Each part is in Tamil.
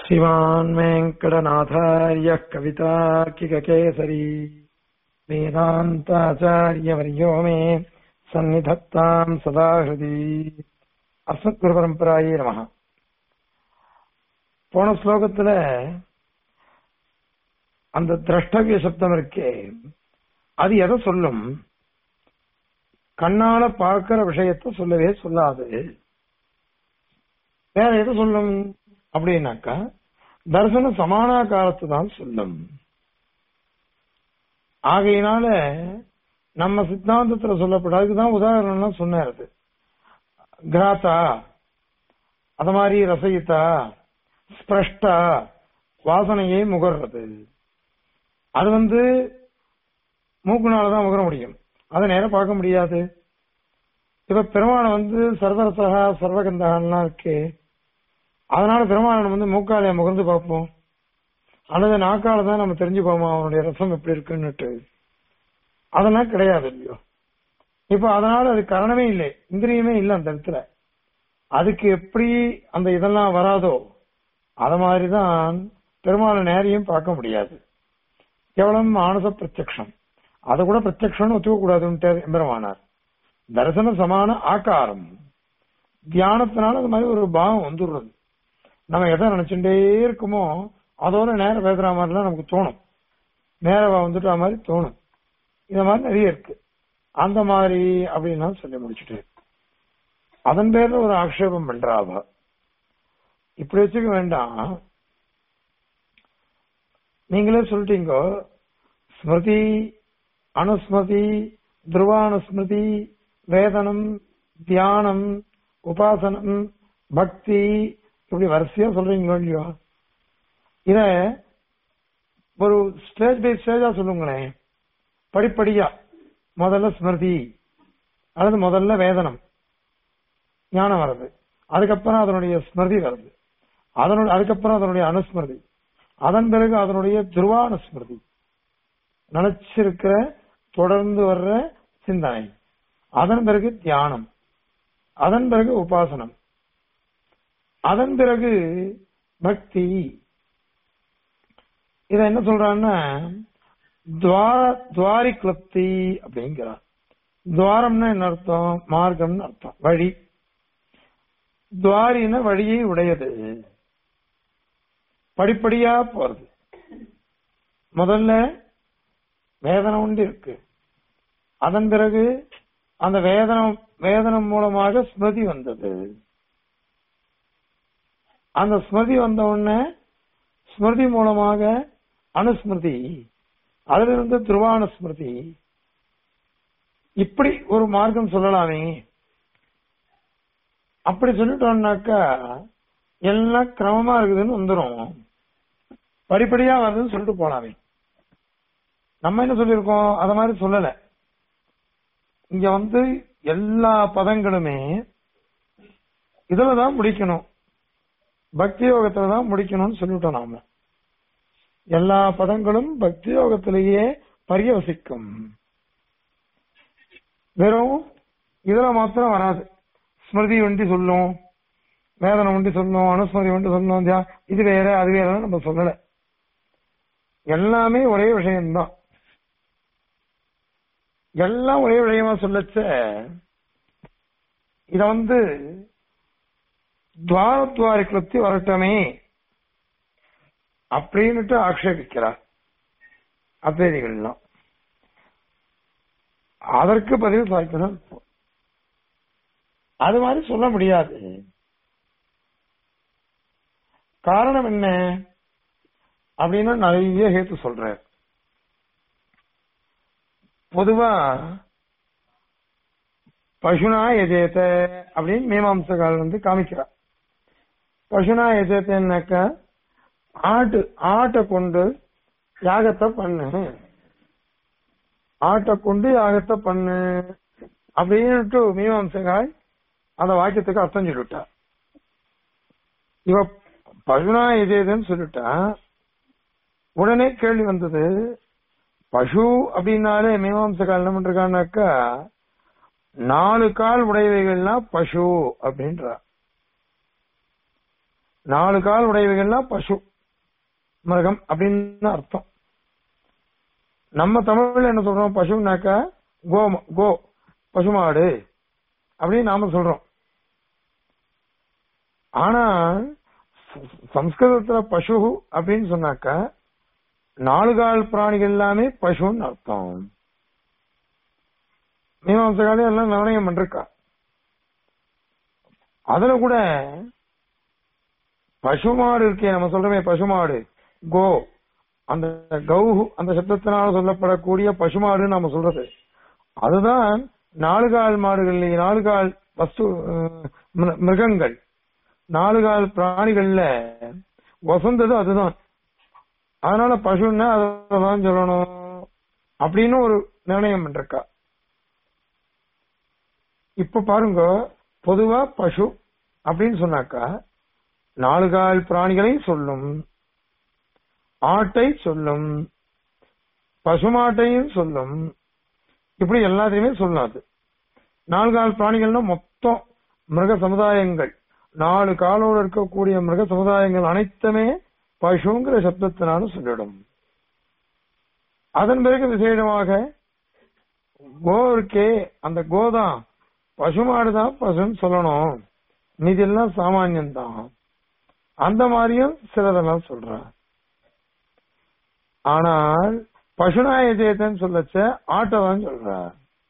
श्रीमान् वेङ्कटनाथार्यः कवितार्किककेसरी वेदान्ताचार्यवर्यो मे सन्निधत्ताम् सदा हृदि அஸ்மத்குருபரம்பராயே நமக போன ஸ்லோகத்துல அந்த திரஷ்டவிய சப்தம் இருக்கே அது எதை சொல்லும் கண்ணால பார்க்கிற விஷயத்த சொல்லவே சொல்லாது வேற எதை சொல்லும் அப்படின்னாக்கா தரிசன சமானாகாரத்தை தான் சொல்லும் ஆகையினால நம்ம சித்தாந்தத்துல சொல்லப்படாதுதான் உதாரணம்லாம் சொன்னாரு கிராத்தா அது மாதிரி ரசயித்தா ஸ்பிரஷ்டா வாசனையே முகர்றது அது வந்து மூக்குனாலதான் முகர முடியும் அதை நேரம் பார்க்க முடியாது இப்ப பெருமானை வந்து சர்வரசகா சர்வகந்தகான்லாம் இருக்கு அதனால பெருமானை வந்து மூக்காலைய முகர்ந்து பார்ப்போம் அல்லது நாக்கால தான் நம்ம தெரிஞ்சுக்கோமா அவனுடைய ரசம் எப்படி இருக்குன்னுட்டு அதெல்லாம் கிடையாது இல்லையோ இப்ப அதனால அது காரணமே இல்லை இந்திரியமே இல்லை அந்த இடத்துல அதுக்கு எப்படி அந்த இதெல்லாம் வராதோ அத மாதிரிதான் பெருமாளை நேரையும் பார்க்க முடியாது கேவலம் மானச பிரத்யக்ஷம் அதை கூட பிரத்யக்ஷம்னு ஒத்துக்க கூடாதுன்ட்டு எம்பெருமானார் தரிசன சமான ஆக்காரம் தியானத்தினால அது மாதிரி ஒரு பாவம் வந்துடுறது நம்ம எதை நினைச்சுட்டே இருக்குமோ அதோட நேர பேசுற மாதிரிலாம் நமக்கு தோணும் நேர வந்துட்ட மாதிரி தோணும் இந்த மாதிரி நிறைய இருக்கு அந்த மாதிரி அப்படின்னு சொல்லி முடிச்சுட்டு அதன் பேர்ல ஒரு ஆக்ஷேபம் பண்றாவ இப்படி வச்சுக்க வேண்டாம் நீங்களே சொல்லிட்டீங்க ஸ்மிருதி அனுஸ்மிருதி துருவானுஸ்மிருதி வேதனம் தியானம் உபாசனம் பக்தி இப்படி வரிசையா சொல்றீங்களோ இல்லையோ இத ஒரு ஸ்டேஜ் பை ஸ்டேஜா சொல்லுங்களேன் படிப்படியா முதல்ல ஸ்மிருதி அல்லது முதல்ல வேதனம் ஞானம் வருது அதுக்கப்புறம் அதனுடைய ஸ்மிருதி வருது அதனுடைய அதுக்கப்புறம் அதனுடைய அனுஸ்மிருதி அதன் பிறகு அதனுடைய துருவானுஸ்மிருதி நினைச்சிருக்கிற தொடர்ந்து வர்ற சிந்தனை அதன் பிறகு தியானம் அதன் பிறகு உபாசனம் அதன் பிறகு பக்தி இத என்ன சொல்றான்னா துவாரி கிளப்தி அப்படிங்கிறார் துவாரம்னா என்ன அர்த்தம் மார்க்கம்னு அர்த்தம் வழி துவாரின வழியை உடையது படிப்படியா போறது முதல்ல வேதனை உண்டு இருக்கு அதன் பிறகு அந்த வேதனம் வேதனம் மூலமாக ஸ்மிருதி வந்தது அந்த ஸ்மிருதி வந்த உடனே ஸ்மிருதி மூலமாக அனுஸ்மிருதி அதுல இருந்து துருவானுஸ்மிருதி இப்படி ஒரு மார்க்கம் சொல்லலாமே அப்படி சொல்லிட்டோம்னாக்கா எல்லாம் கிரமமா இருக்குதுன்னு வந்துடும் படிப்படியா வருதுன்னு சொல்லிட்டு போலாமே நம்ம என்ன சொல்லியிருக்கோம் அத மாதிரி சொல்லல இங்க வந்து எல்லா பதங்களுமே இதுலதான் முடிக்கணும் பக்தி யோகத்துல தான் முடிக்கணும்னு சொல்லிட்டோம் நாம எல்லா பதங்களும் பக்தி யோகத்திலேயே பரியவசிக்கும் வெறும் இதுல மாத்திரம் வராது ஸ்மிருதி ஒண்டி சொல்லும் வேதனை ஒண்டி சொல்லும் அனுஸ்மிருதி ஒண்டி சொல்லும் இது வேற அது வேற நம்ம சொல்லல எல்லாமே ஒரே விஷயம்தான் எல்லாம் ஒரே விஷயமா சொல்லச்ச இத வந்து துவாரத்வாரி கிளப்தி வரட்டமே அப்படின்னுட்டு ஆக்ஷேபிக்கிறார் அத்வைதிகள்லாம் அதற்கு பதில் சாய்க்கணும் அது மாதிரி சொல்ல முடியாது காரணம் என்ன அப்படின்னா நிறைய ஹேத்து சொல்ற பொதுவா பசுனா எஜேத்த அப்படின்னு மீமாம்சகால் வந்து காமிக்கிறார் பசுனா எஜேத்தன்னாக்கா ஆட்டு ஆட்டை கொண்டு யாகத்தை பண்ணு ஆட்டை கொண்டு யாகத்தை பண்ணு அப்படின்ட்டு மீமாம்சகாய் அந்த வாக்கியத்துக்கு அர்த்தம் சொல்லிவிட்டா இவ பசுனா எஜேதன்னு சொல்லிட்டா உடனே கேள்வி வந்தது பசு அப்படின்னாலே மீமாம்சகால் என்ன பண்றான்னாக்கா நாலு கால் உடையவைகள்னா பசு அப்படின்றா நாலு கால் உடையவைகள்லாம் பசு மிருகம் அப்படின்னு அர்த்தம் நம்ம தமிழ்ல என்ன சொல்றோம் பசுனாக்கா கோ கோ பசுமாடு அப்படின்னு நாம சொல்றோம் ஆனா ச- சம்ஸ்கிருதத்துல பசு அப்படின்னு சொன்னாக்கா நாலு கால் பிராணிகள் எல்லாமே பசுன்னு அர்த்தம் மீமாம்சகாலே எல்லாம் நிர்ணயம் பண்ணிருக்கா அதுல கூட பசுமாடு இருக்கே நம்ம சொல்றோமே பசுமாடு கோ அந்த கௌ அந்த சப்தத்தினால சொல்லப்படக்கூடிய பசுமாடுன்னு நம்ம சொல்றது அதுதான் நாலு கால் மாடுகள் நாலு கால் வஸ்து அஹ், மிரு- மிருகங்கள் நாலு கால் பிராணிகள்ல வசந்தது அதுதான் அதனால பசுன்னா அதான் சொல்லணும் அப்படின்னு ஒரு நிர்ணயம் பண்றக்கா இப்ப பாருங்க பொதுவா பசு அப்படின்னு சொன்னாக்கா நாலு கால் பிராணிகளையும் சொல்லும் ஆட்டை சொல்லும் பசுமாட்டையும் சொல்லும் இப்படி எல்லாத்தையுமே சொல்லும் அது நாலு கால் பிராணிகள்னா மொத்தம் மிருக சமுதாயங்கள் நாலு காலோடு இருக்கக்கூடிய மிருக சமுதாயங்கள் அனைத்துமே பசுங்கிற சப்தத்தினாலும் சொல்லிடும் அதன் பிறகு விசேஷமாக கோ இருக்கே அந்த கோதான் பசுமாடுதான் பசுன்னு சொல்லணும் மீதெல்லாம் சாமானியம்தான் அந்த மாதிரியும் சிலதெல்லாம் சொல்றார் ஆனால் பசுநாய சேத்தன் சொல்லச்ச ஆட்டதான் சொல்றார்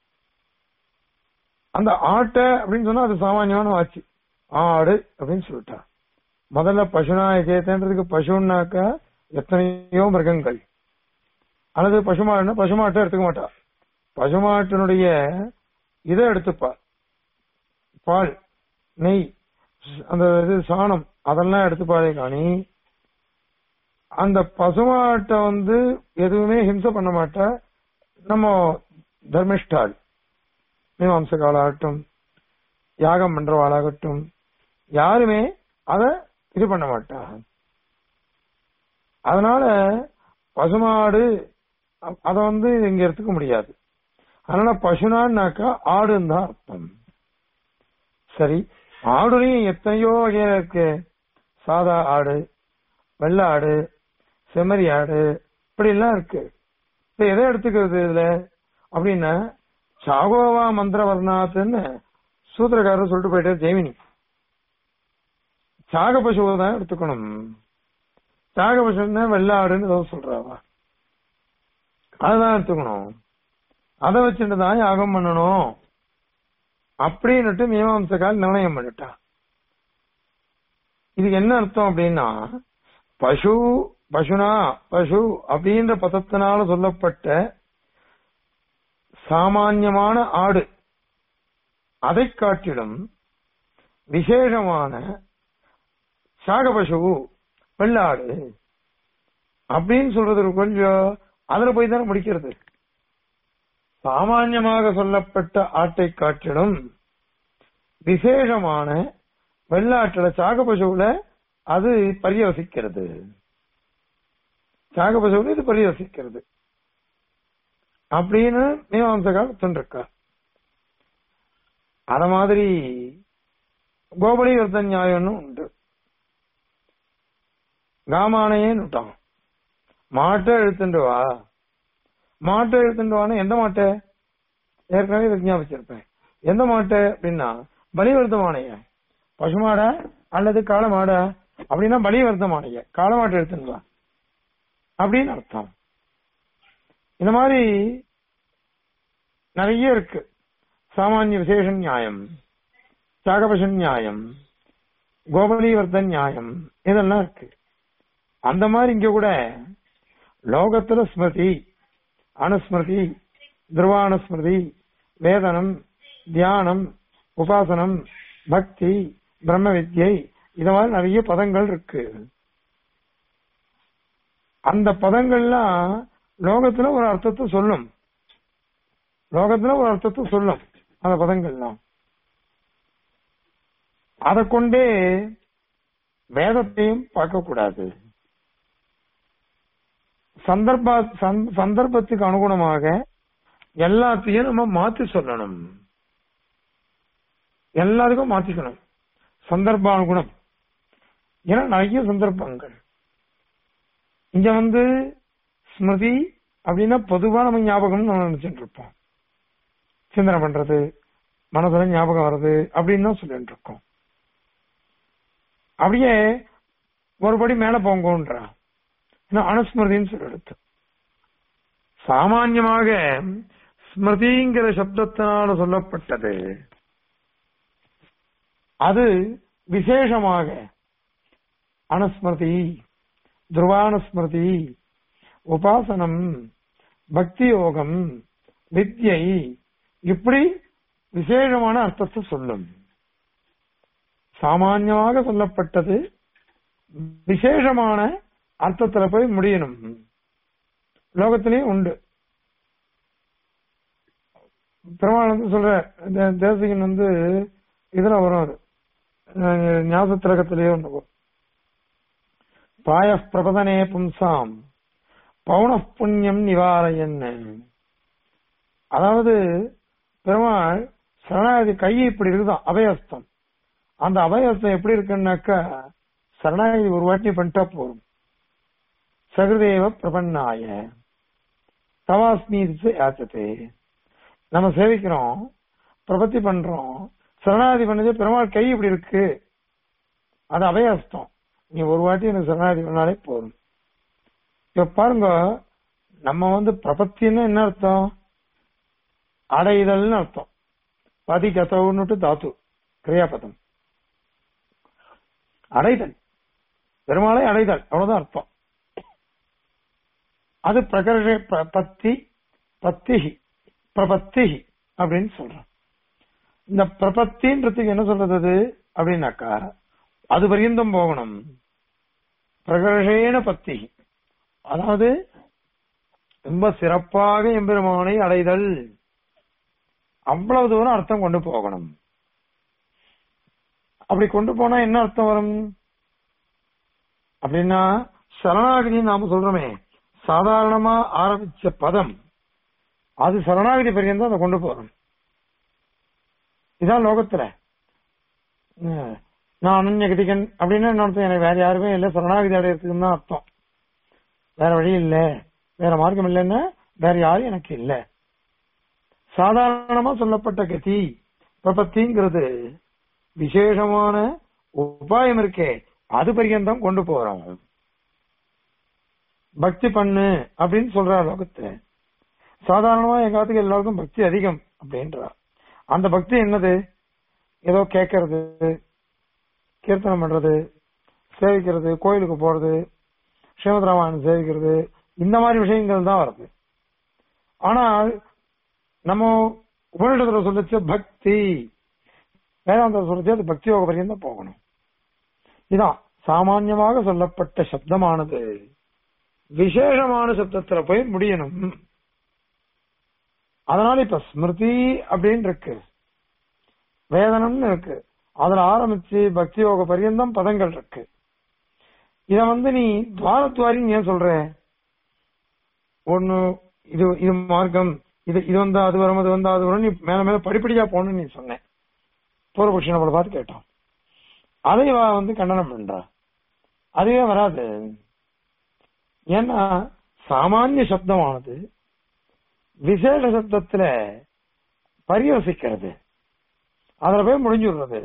அந்த ஆட்டை அப்படின்னு சொன்னா அது சாமானியமான வாட்சி ஆடு அப்படின்னு சொல்லிட்டா முதல்ல பசுநாய சேத்தன்றதுக்கு பசுன்னாக்கா எத்தனையோ மிருகங்கள் அல்லது பசுமாடுன்னா பசுமாட்டை எடுத்துக்க மாட்டா பசுமாட்டினுடைய இதை எடுத்துப்பா பால் நெய் அந்த இது சாணம் அதெல்லாம் எடுத்துப்பாதே காணி அந்த பசுமாட்டை வந்து எதுவுமே ஹிம்சை பண்ண மாட்டா நம்ம தர்மிஷ்டாள் மீமாம்சகாலாகட்டும் யாகம் பண்றவாளாகட்டும் யாருமே அத இது பண்ண மாட்டா அதனால பசுமாடு அ- அத வந்து இங்க எடுத்துக்க முடியாது அதனால பசுனான்னாக்கா ஆடுன்னு தான் அர்த்தம் சரி ஆடுலையும் எத்தனையோ வகையில இருக்கு சாதா ஆடு வெள்ளை ஆடு செம்மறி ஆடு இப்படி எல்லாம் இருக்கு இப்ப எதை எடுத்துக்கிறது இதுல அப்படின்னா சாகோவா மந்திரவர்ணாத்துன்னு சூத்திரக்காரர் சொல்லிட்டு போயிட்டார் ஜெய்மினி சாக பசுவை தான் எடுத்துக்கணும் சாக பசுன்னா வெள்ளை ஆடுன்னு ஏதோ சொல்றாவா அதுதான் எடுத்துக்கணும் அதை வச்சுட்டு தான் யாகம் பண்ணணும் அப்படின்னுட்டு மீமாம்சக்கால் நிர்ணயம் பண்ணிட்டா இதுக்கு என்ன அர்த்தம் அப்படின்னா பசு பசுனா பசு அப்படின்ற பதத்தினால சொல்லப்பட்ட சாமான்யமான ஆடு அதை காட்டிலும் விசேஷமான சாகபசு வெள்ளாடு அப்படின்னு சொல்றது கொஞ்சம் அதுல போய் தானே முடிக்கிறது சாமான்யமாக சொல்லப்பட்ட ஆட்டை காட்டிலும் விசேஷமான வெள்ளாட்டுல சாகபசுவுல அது பரியவசிக்கிறது சாகபசுவுல இது பரியவசிக்கிறது அப்படின்னு மீமாம்சகால் சொல்லிருக்கா அத மாதிரி கோபலி விரத நியாயம்னு உண்டு காமானையேன்னு விட்டான் மாட்டை எழுத்துண்டு வா மாட்டை எடுத்துட்டு வான்னு எந்த மாட்டை ஏற்கனவே இதை ஞாபகிச்சிருப்பேன் எந்த மாட்டை அப்படின்னா பலிவர்த்தமானைய பசுமாடா அல்லது காளமாடா அப்படின்னா பலிவர்த்தமானைய காளமாட்டை எடுத்துட்டு வா அப்படின்னு அர்த்தம் இந்த மாதிரி நிறைய இருக்கு சாமானிய விசேஷ நியாயம் சாகபச நியாயம் கோபலீவர்த்த நியாயம் இதெல்லாம் இருக்கு அந்த மாதிரி இங்க கூட லோகத்துல ஸ்மிருதி அனுஸ்மிருதி துருவானுஸ்மிருதி வேதனம் தியானம் உபாசனம் பக்தி பிரம்ம வித்யை இது மாதிரி நிறைய பதங்கள் இருக்கு அந்த பதங்கள்லாம் லோகத்துல ஒரு அர்த்தத்தை சொல்லும் லோகத்துல ஒரு அர்த்தத்தை சொல்லும் அந்த பதங்கள்லாம் அதை கொண்டே வேதத்தையும் பார்க்க கூடாது சந்தர்ப்ப சந்த- சந்தர்ப்பத்துக்கு அனுகுணமாக எல்லாத்தையும் நம்ம மாத்தி சொல்லணும் எல்லாத்துக்கும் மாத்திக்கணும் சந்தர்ப்பானுகுணம் ஏன்னா நிறைய சந்தர்ப்பங்கள் இங்க வந்து ஸ்மிருதி அப்படின்னா பொதுவா நம்ம ஞாபகம் நம்ம நினைச்சிட்டு இருப்போம் சிந்தனை பண்றது மனசுல ஞாபகம் வருது அப்படின்னு தான் சொல்லிட்டு இருக்கோம் அப்படியே ஒருபடி மேல போங்கன்றா இன்னும் அனுஸ்மிருதின்னு சொல்லி எடுத்து சாமான்யமாக ஸ்மிருதிங்கிற சப்தத்தினால சொல்லப்பட்டது அது விசேஷமாக அனுஸ்மிருதி துருவானுஸ்மிருதி உபாசனம் பக்தி யோகம் வித்யை இப்படி விசேஷமான அர்த்தத்தை சொல்லும் சாமான்யமாக சொல்லப்பட்டது விசேஷமான அர்த்தத்துல போய் முடியணும் லோகத்திலேயும் உண்டு பெருமாள் வந்து சொல்ற இந்த தேசிகன் வந்து இதுல வரும் அது ஞாபகத்திலகத்திலேயே ஒன்று வரும். பிராய பிரபதனே பும்சாம் பௌன புண்ணியம் நிவாரையன் அதாவது பெருமாள் சரணாகதி கை இப்படி இருக்குதான் அபயஸ்தம் அந்த அபயஸ்தம் எப்படி இருக்குன்னாக்கா சரணாகதி ஒரு வாட்டி பண்ணிட்டா போதும் சகுதேவ பிரபன்னாய தவாஸ்மி யாச்சதே நம்ம சேவிக்கிறோம் பிரபத்தி பண்றோம் சரணாகதி பண்ணது பெருமாள் கை இப்படி இருக்கு அது அபயஸ்தம் நீ ஒரு வாட்டி எனக்கு சரணாகதி பண்ணாலே போதும் இப்ப பாருங்க நம்ம வந்து பிரபத்தின்னு என்ன அர்த்தம் அடைதல்னு அர்த்தம் பதி கதவுன்னுட்டு தாத்து கிரியாபதம் அடைதல் பெருமாளை அடைதல் அவ்வளவுதான் அர்த்தம் அது பிரகர்ஷ ப- பத்தி பத்திஹி பிரபத்திஹி அப்படின்னு சொல்றோம் இந்த பிரபத்தின்றதுக்கு என்ன சொல்றது அது அப்படின்னாக்கா அது பரியந்தம் போகணும் பிரகர்ஷேன பத்தி அதாவது ரொம்ப சிறப்பாக எம்பெருமானை அடைதல் அவ்வளவு தூரம் அர்த்தம் கொண்டு போகணும் அப்படி கொண்டு போனா என்ன அர்த்தம் வரும் அப்படின்னா சரணாகதி நாம சொல்றோமே சாதாரணமா ஆரம்பிச்ச பதம் அது சரணாகதி பரியந்தம் அதை கொண்டு போறோம் இதான் லோகத்துல உம், நான் அனன்ய கதிகன் அப்படின்னு என்ன அர்த்தம் எனக்கு வேற யாருமே இல்ல சரணாகதி அடையறதுக்கு தான் அர்த்தம் வேற வழி இல்ல வேற மார்க்கம் இல்லைன்னா வேற யாரும் எனக்கு இல்ல சாதாரணமா சொல்லப்பட்ட கதி பிரபத்திங்கிறது விசேஷமான உபாயம் இருக்கே அது பரியந்தம் கொண்டு போறோம் பக்தி பண்ணு அப்படின்னு சொல்றார் லோகத்துல சாதாரணமா எங்க காலத்துக்கு எல்லாருக்கும் பக்தி அதிகம் அப்படின்றார் அந்த பக்தி என்னது ஏதோ கேட்கறது கீர்த்தனம் பண்றது சேவிக்கிறது கோயிலுக்கு போறது ஸ்ரீமத் ராமாயணம் சேவிக்கிறது இந்த மாதிரி விஷயங்கள் தான் வருது ஆனால் நம்ம உபனிடத்துல சொல்லிச்ச பக்தி வேதாந்தம் சொல்லிச்சு அது பக்தி யோக பரியந்தம் போகணும் இதான் சாமான்யமாக சொல்லப்பட்ட சப்தமானது விசேஷமான சப்தத்துல போய் முடியணும் அதனால இப்ப ஸ்மிருதி அப்படின்னு இருக்கு வேதனம்னு இருக்கு அதுல ஆரம்பிச்சு பக்தி யோக பரியந்தம் பதங்கள் இருக்கு இத வந்து நீ துவாரத்வாரின்னு ஏன் சொல்ற ஒண்ணு இது இது மார்க்கம் இது இது வந்தா அது வரும் அது வந்தா அது வரும் நீ மேல மேல படிப்படியா போகணும்னு நீ சொன்னேன் பூர்வபக்ஷி நம்மளை பார்த்து கேட்டோம் அதை இவ வந்து கண்டனம் பண்றா அதுவே வராது ஏன்னா சாமானிய சப்தமானது விசேஷ சப்தத்துல பரியோசிக்கிறது அதுல போய் முடிஞ்சுடுறது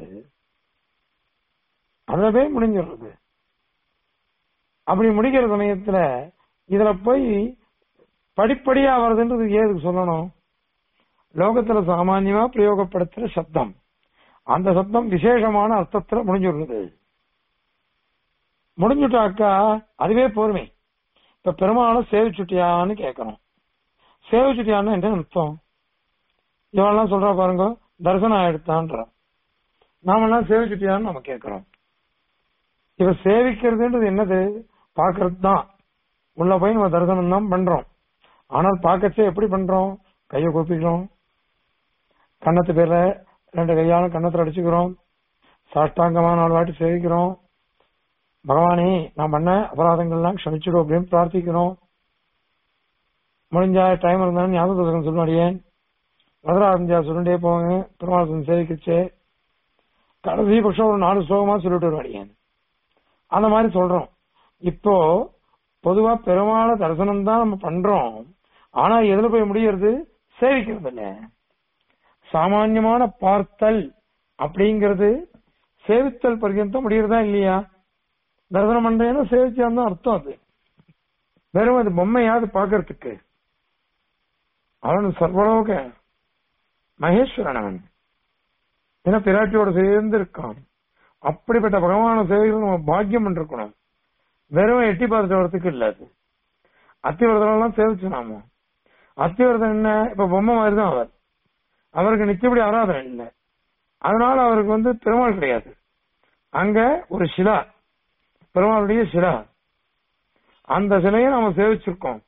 அதுல போய் முடிஞ்சுடுறது அப்படி முடிக்கிற சமயத்துல இதுல போய் படிப்படியா வருதுன்றது ஏதுக்கு சொல்லணும் லோகத்துல சாமான்யமா பிரயோகப்படுத்துற சப்தம் அந்த சப்தம் விசேஷமான அர்த்தத்துல முடிஞ்சுடுறது முடிஞ்சுட்டாக்கா அதுவே போருமே இப்ப பெருமாளை சேவிச்சுட்டியான்னு கேட்கணும் சேவிச்சுட்டியான்னு என்ன அர்த்தம் இவெல்லாம் சொல்றா பாருங்க தரிசனம் ஆயிடுத்தான்ற நாமெல்லாம் சேவிச்சுட்டியான்னு நம்ம கேட்கிறோம் இவ சேவிக்கிறதுன்றது என்னது பாக்குறது தான் உள்ள போய் நம்ம தரிசனம் தான் பண்றோம் ஆனால் பார்க்கச்சே எப்படி பண்றோம் கையை கூப்பிக்கிறோம் கன்னத்து பேர்ல ரெண்டு கையாலும் கன்னத்துல அடிச்சுக்கிறோம் சாஷ்டாங்கமா நாலு வாட்டி சேவிக்கிறோம் பகவானே நான் பண்ண அபராதங்கள்லாம் க்ஷமிச்சிடும் அப்படின்னு பிரார்த்திக்கிறோம் முடிஞ்சா டைம் இருந்தாலும் ஞாபகம் சொல்லுவாடியேன் மதுராரஞ்சா சொல்லிட்டே போங்க பெருமாள் சேவிக்கிச்சே கடைசி பட்சம் ஒரு நாலு ஸ்லோகமா சொல்லிட்டு வருவாடியேன் அந்த மாதிரி சொல்றோம் இப்போ பொதுவா பெருமாள தரிசனம் தான் நம்ம பண்றோம் ஆனா எதுல போய் முடியறது சேவிக்கிறது இல்ல சாமான்யமான பார்த்தல் அப்படிங்கிறது சேவித்தல் பர்யந்தம் முடியறதா இல்லையா தரிசனம் பண்றேன்னா சேவிச்சான்னு அர்த்தம் அது வெறும் அது பொம்மையாவது பாக்குறதுக்கு அவன் சர்வலோக மகேஸ்வரன் அவன் ஏன்னா பிராட்டியோட சேர்ந்து இருக்கான் அப்படிப்பட்ட பகவான சேவைகள் நம்ம பாக்கியம் பண்ணிருக்கணும் வெறும் எட்டி பார்த்து வரத்துக்கு இல்ல அது அத்திவரதம் எல்லாம் சேவிச்சு நாம அத்திவரதம் என்ன இப்ப பொம்மை மாதிரி தான் அவர் அவருக்கு நிச்சயப்படி ஆராதனை இல்லை அதனால அவருக்கு வந்து பெருமாள் கிடையாது அங்க ஒரு சிலா பெருமாளுடைய சிலா அந்த சிலையை நாம சேவிச்சிருக்கோம்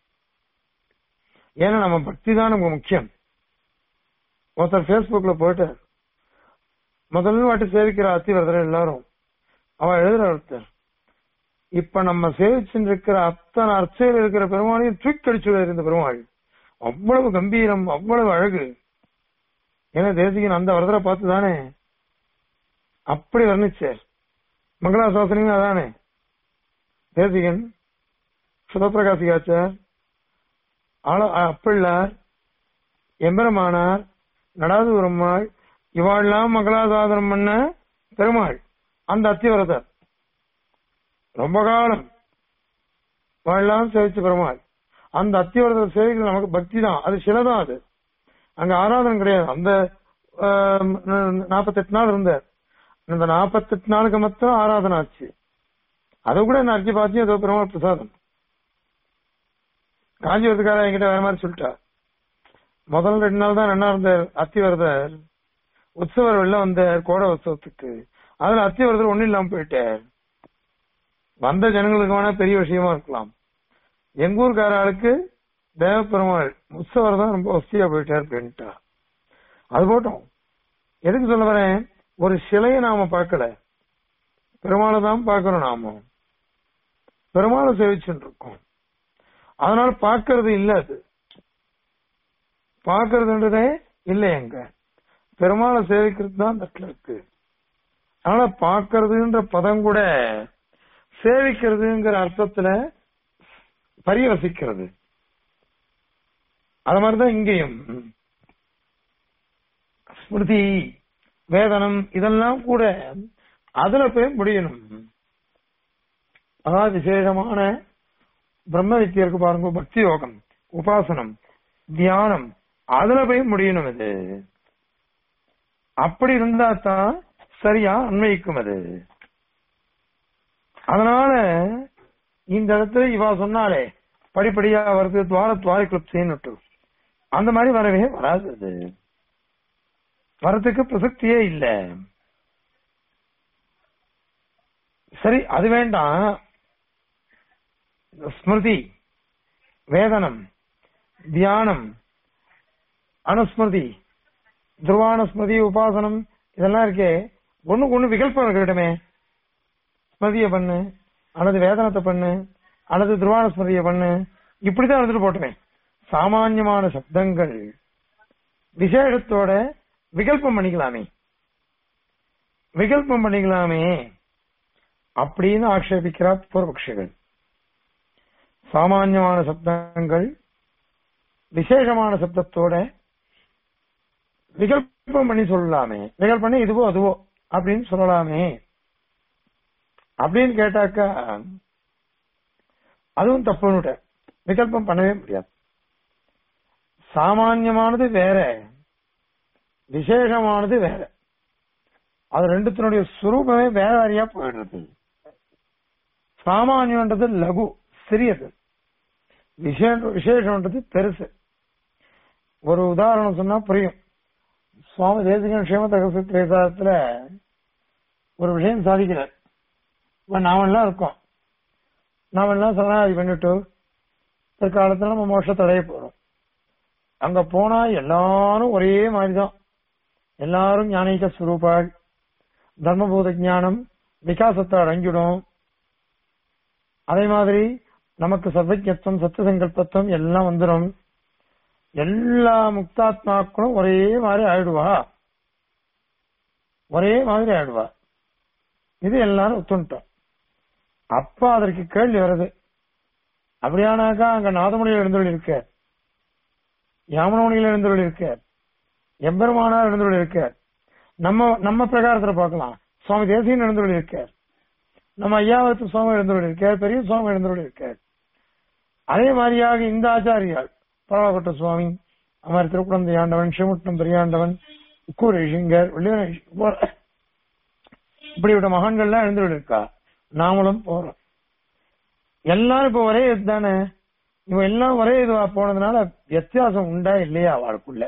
ஏன்னா நம்ம பக்தி தான் நமக்கு முக்கியம் ஒருத்தர் பேஸ்புக்ல போயிட்டு முதல் வாட்டி சேவிக்கிற அத்திவரதர் எல்லாரும் அவ எழுதுற ஒருத்தர் இப்ப நம்ம சேவிச்சுட்டு இருக்கிற அத்தனை அர்ச்சையில் இருக்கிற பெருமாளையும் தூக்கி அடிச்சு இருந்த பெருமாள் அவ்வளவு கம்பீரம் அவ்வளவு அழகு ஏன்னா தேசிகன் அந்த வரதரை பார்த்து தானே அப்படி வர்ணிச்சார் மங்களாசாசனியும் அதானே தேசிகன் சுதப்பிரகாசிகாச்சார் ஆள அப்பிள்ளார் எம்பெருமானார் நடாதூரம்மாள் இவாள்லாம் மங்களாசாதனம் பண்ண பெருமாள் அந்த அத்திவரதர் ரொம்ப காலம் வாழலாம் சேவிச்ச பெருமாள் அந்த அத்திவரதர் சேவைகள் நமக்கு பக்தி தான் அது சிலதான் அது அங்க ஆராதனை கிடையாது அந்த நாற்பத்தெட்டு நாள் இருந்தார் இந்த நாற்பத்தெட்டு நாளுக்கு மட்டும் ஆராதனை ஆச்சு அதை கூட நான் அர்ஜி பார்த்து ஏதோ பெருமாள் பிரசாதம் காஞ்சிபுரத்துக்கார என்கிட்ட வேற மாதிரி சொல்லிட்டா முதல் ரெண்டு நாள் தான் என்ன இருந்தார் அத்திவரதர் உற்சவர் வெளில வந்தார் கோட உற்சவத்துக்கு அதுல அத்திவரதர் ஒன்னும் இல்லாம போயிட்டார் வந்த ஜனங்களுக்கு வேணா பெரிய விஷயமா இருக்கலாம் எங்க ஊர்க்கார ஆளுக்கு தேவ பெருமாள் உற்சவர் தான் ரொம்ப வசதியா போயிட்டார் அப்படின்ட்டா அது போட்டோம் எதுக்கு சொல்ல வரேன் ஒரு சிலையை நாம பார்க்கல பெருமாளை தான் பார்க்கிறோம் நாம பெருமாளை சேவிச்சுட்டு இருக்கோம் அதனால பார்க்கறது இல்ல அது பார்க்கறதுன்றதே இல்லை எங்க பெருமாளை சேவிக்கிறது தான் அந்த இடத்துல இருக்கு அதனால பார்க்கறதுன்ற பதம் கூட சேவிக்கிறதுங்கிற அர்த்தத்துல பரியவசிக்கிறது அது மாதிரிதான் இங்கேயும் ஸ்மிருதி வேதனம் இதெல்லாம் கூட அதுல போய் முடியணும் அதாவது விசேஷமான பிரம்ம வித்தியா இருக்கு பாருங்க பக்தி யோகம் உபாசனம் தியானம் அதுல போய் முடியணும் இது அப்படி இருந்தா தான் சரியா அன்வயிக்கும் அது அதனால இந்த இடத்துல இவா சொன்னாலே படிப்படியா வருது துவார துவார கிளிப்ஸின்னு அந்த மாதிரி வரவே வராது அது வரத்துக்கு பிரசக்தியே இல்ல சரி அது வேண்டாம் ஸ்மிருதி வேதனம் தியானம் அனுஸ்மிருதி துருவான ஸ்மிருதி உபாசனம் இதெல்லாம் இருக்கே ஒண்ணுக்கு ஒண்ணு விகல்பம் இருக்கட்டுமே ஸ்மிருதிய பண்ணு அல்லது வேதனத்தை பண்ணு அல்லது துருவான ஸ்மிருதிய பண்ணு இப்படிதான் எடுத்துட்டு போட்டுமே சாமான்யமான சப்தங்கள் விசேஷத்தோட விகல்பம் பண்ணிக்கலாமே விகல்பம் பண்ணிக்கலாமே அப்படின்னு ஆக்ஷேபிக்கிறார் பூர்வபக்ஷிகள் சாமான்யமான சப்தங்கள் விசேஷமான சப்தத்தோட விகல்பம் பண்ணி சொல்லலாமே விகல்பம் பண்ணி இதுவோ அதுவோ அப்படின்னு சொல்லலாமே அப்படின்னு கேட்டாக்கா அதுவும் தப்புன்னு விகல்பம் பண்ணவே முடியாது சாமான்யமானது வேற விசேஷமானது வேற அது ரெண்டுத்தினுடைய சுரூபமே வேற வேறையா போயிடுறது சாமானியன்றது லகு சிறியது விசேஷ விசேஷம்ன்றது பெருசு ஒரு உதாரணம் சொன்னா புரியும் சுவாமி தேசிகன் க்ஷேம திரேசாரத்துல ஒரு விஷயம் சாதிக்கிறார் இப்ப நாம எல்லாம் இருக்கோம் நாம எல்லாம் சரணாதி பண்ணிட்டு பிற்காலத்துல நம்ம மோட்சத்தை அடைய போறோம் அங்க போனா எல்லாரும் ஒரே மாதிரிதான் எல்லாரும் ஞானிக ஸ்வரூபாள் தர்மபூத ஞானம் விகாசத்தை அடங்கிடும் அதே மாதிரி நமக்கு சர்வஜத்துவம் சத்து சங்கல்பத்துவம் எல்லாம் வந்துடும் எல்லா முக்தாத்மாக்களும் ஒரே மாதிரி ஆயிடுவா ஒரே மாதிரி ஆயிடுவா இது எல்லாரும் ஒத்துட்டோம் அப்ப அதற்கு கேள்வி வருது அப்படியானாக்கா அங்க நாதமுனியில் எழுந்தொழி இருக்க யாமனமுனியில் எழுந்தொழி இருக்க எம்பெருமானார் எழுந்தொழி இருக்க நம்ம நம்ம பிரகாரத்துல பார்க்கலாம் சுவாமி தேசியன் எழுந்தொழி இருக்கார் நம்ம ஐயாவத்து சுவாமி எழுந்தொழி இருக்கார் பெரிய சுவாமி எழுந்தொழி இருக்கார் அதே மாதிரியாக இந்த ஆச்சாரியால் பரவாக்கொட்ட சுவாமி அமர் திருக்குழந்தை ஆண்டவன் சிவமுட்டம் பெரியாண்டவன் கூரேஷிங்கர் இப்படிப்பட்ட மகான்கள்லாம் எழுந்துட்டு இருக்கா நாமளும் போறோம் எல்லாரும் இப்ப ஒரே இது தானே இவன் எல்லாம் ஒரே இதுவா போனதுனால வித்தியாசம் உண்டா இல்லையா அவளுக்குள்ள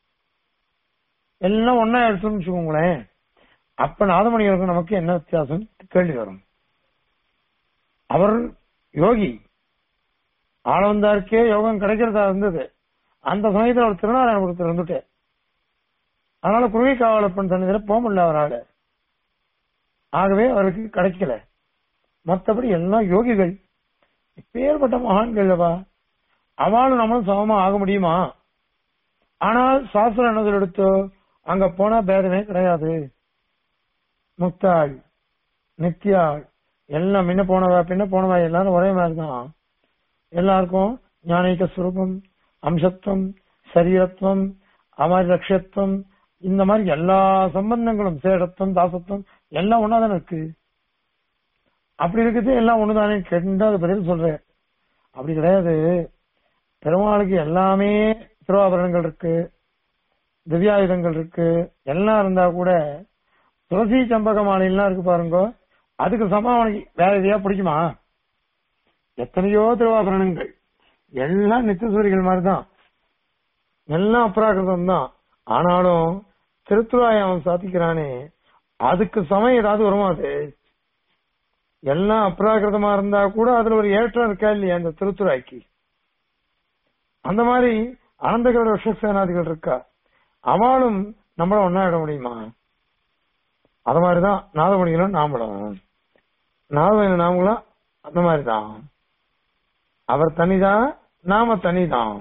எல்லாம் ஒன்னா எடுத்துன்னு வச்சுக்கோங்களேன் அப்ப நாதமணிகளுக்கு நமக்கு என்ன வித்தியாசம் கேள்வி வரும் அவர் யோகி ஆளவந்தாருக்கே யோகம் கிடைக்கிறதா இருந்தது அந்த சமயத்துல அவர் திருநாராயணபுரத்தில் இருந்துட்டு அதனால குருவி காவலப்பன் சன்னிதியில போக முடியல அவரால் ஆகவே அவருக்கு கிடைக்கல மற்றபடி எல்லாம் யோகிகள் இப்பேற்பட்ட மகான்கள்வா அவளும் நம்மளும் சமமா ஆக முடியுமா ஆனால் சாஸ்திரம் என்ன எடுத்தோ அங்க போனா பேதமே கிடையாது முக்தாள் நித்யாள் எல்லாம் முன்ன போனவா பின்ன போனவா எல்லாரும் ஒரே மாதிரிதான் எல்லாருக்கும் ஞானிக சுரூபம் அம்சத்துவம் சரீரத்துவம் அமாரி லட்சியத்துவம் இந்த மாதிரி எல்லா சம்பந்தங்களும் சேடத்துவம் தாசத்துவம் எல்லாம் ஒன்னாதானே இருக்கு அப்படி இருக்குது எல்லாம் ஒண்ணுதானே கேட்டு அது பதில் சொல்றேன் அப்படி கிடையாது பெருமாளுக்கு எல்லாமே திருவாபரணங்கள் இருக்கு திவ்யாயுதங்கள் இருக்கு எல்லாம் இருந்தா கூட துளசி சம்பக மாலையெல்லாம் இருக்கு பாருங்க அதுக்கு சமம் அவனுக்கு வேற எதையா பிடிக்குமா எத்தனையோ திருவாபரணங்கள் எல்லாம் நித்தியசூரிகள் மாதிரிதான் எல்லாம் அப்ராகிருதம் தான் ஆனாலும் திருத்துறாய் அவன் சாதிக்கிறானே அதுக்கு சமயம் ஏதாவது வருமா அது எல்லாம் அப்ராகிருதமா இருந்தா கூட அதுல ஒரு ஏற்றம் இருக்கா இல்லையா அந்த திருத்துறாய்க்கு அந்த மாதிரி அனந்தகரோட விஷசேனாதிகள் இருக்கா அவளும் நம்மள ஒன்னா இட முடியுமா அது மாதிரிதான் நாதமணிகளும் நாமளும் நாதமணி நாமளும் அந்த மாதிரிதான் அவர் தனிதான் நாம தனிதான்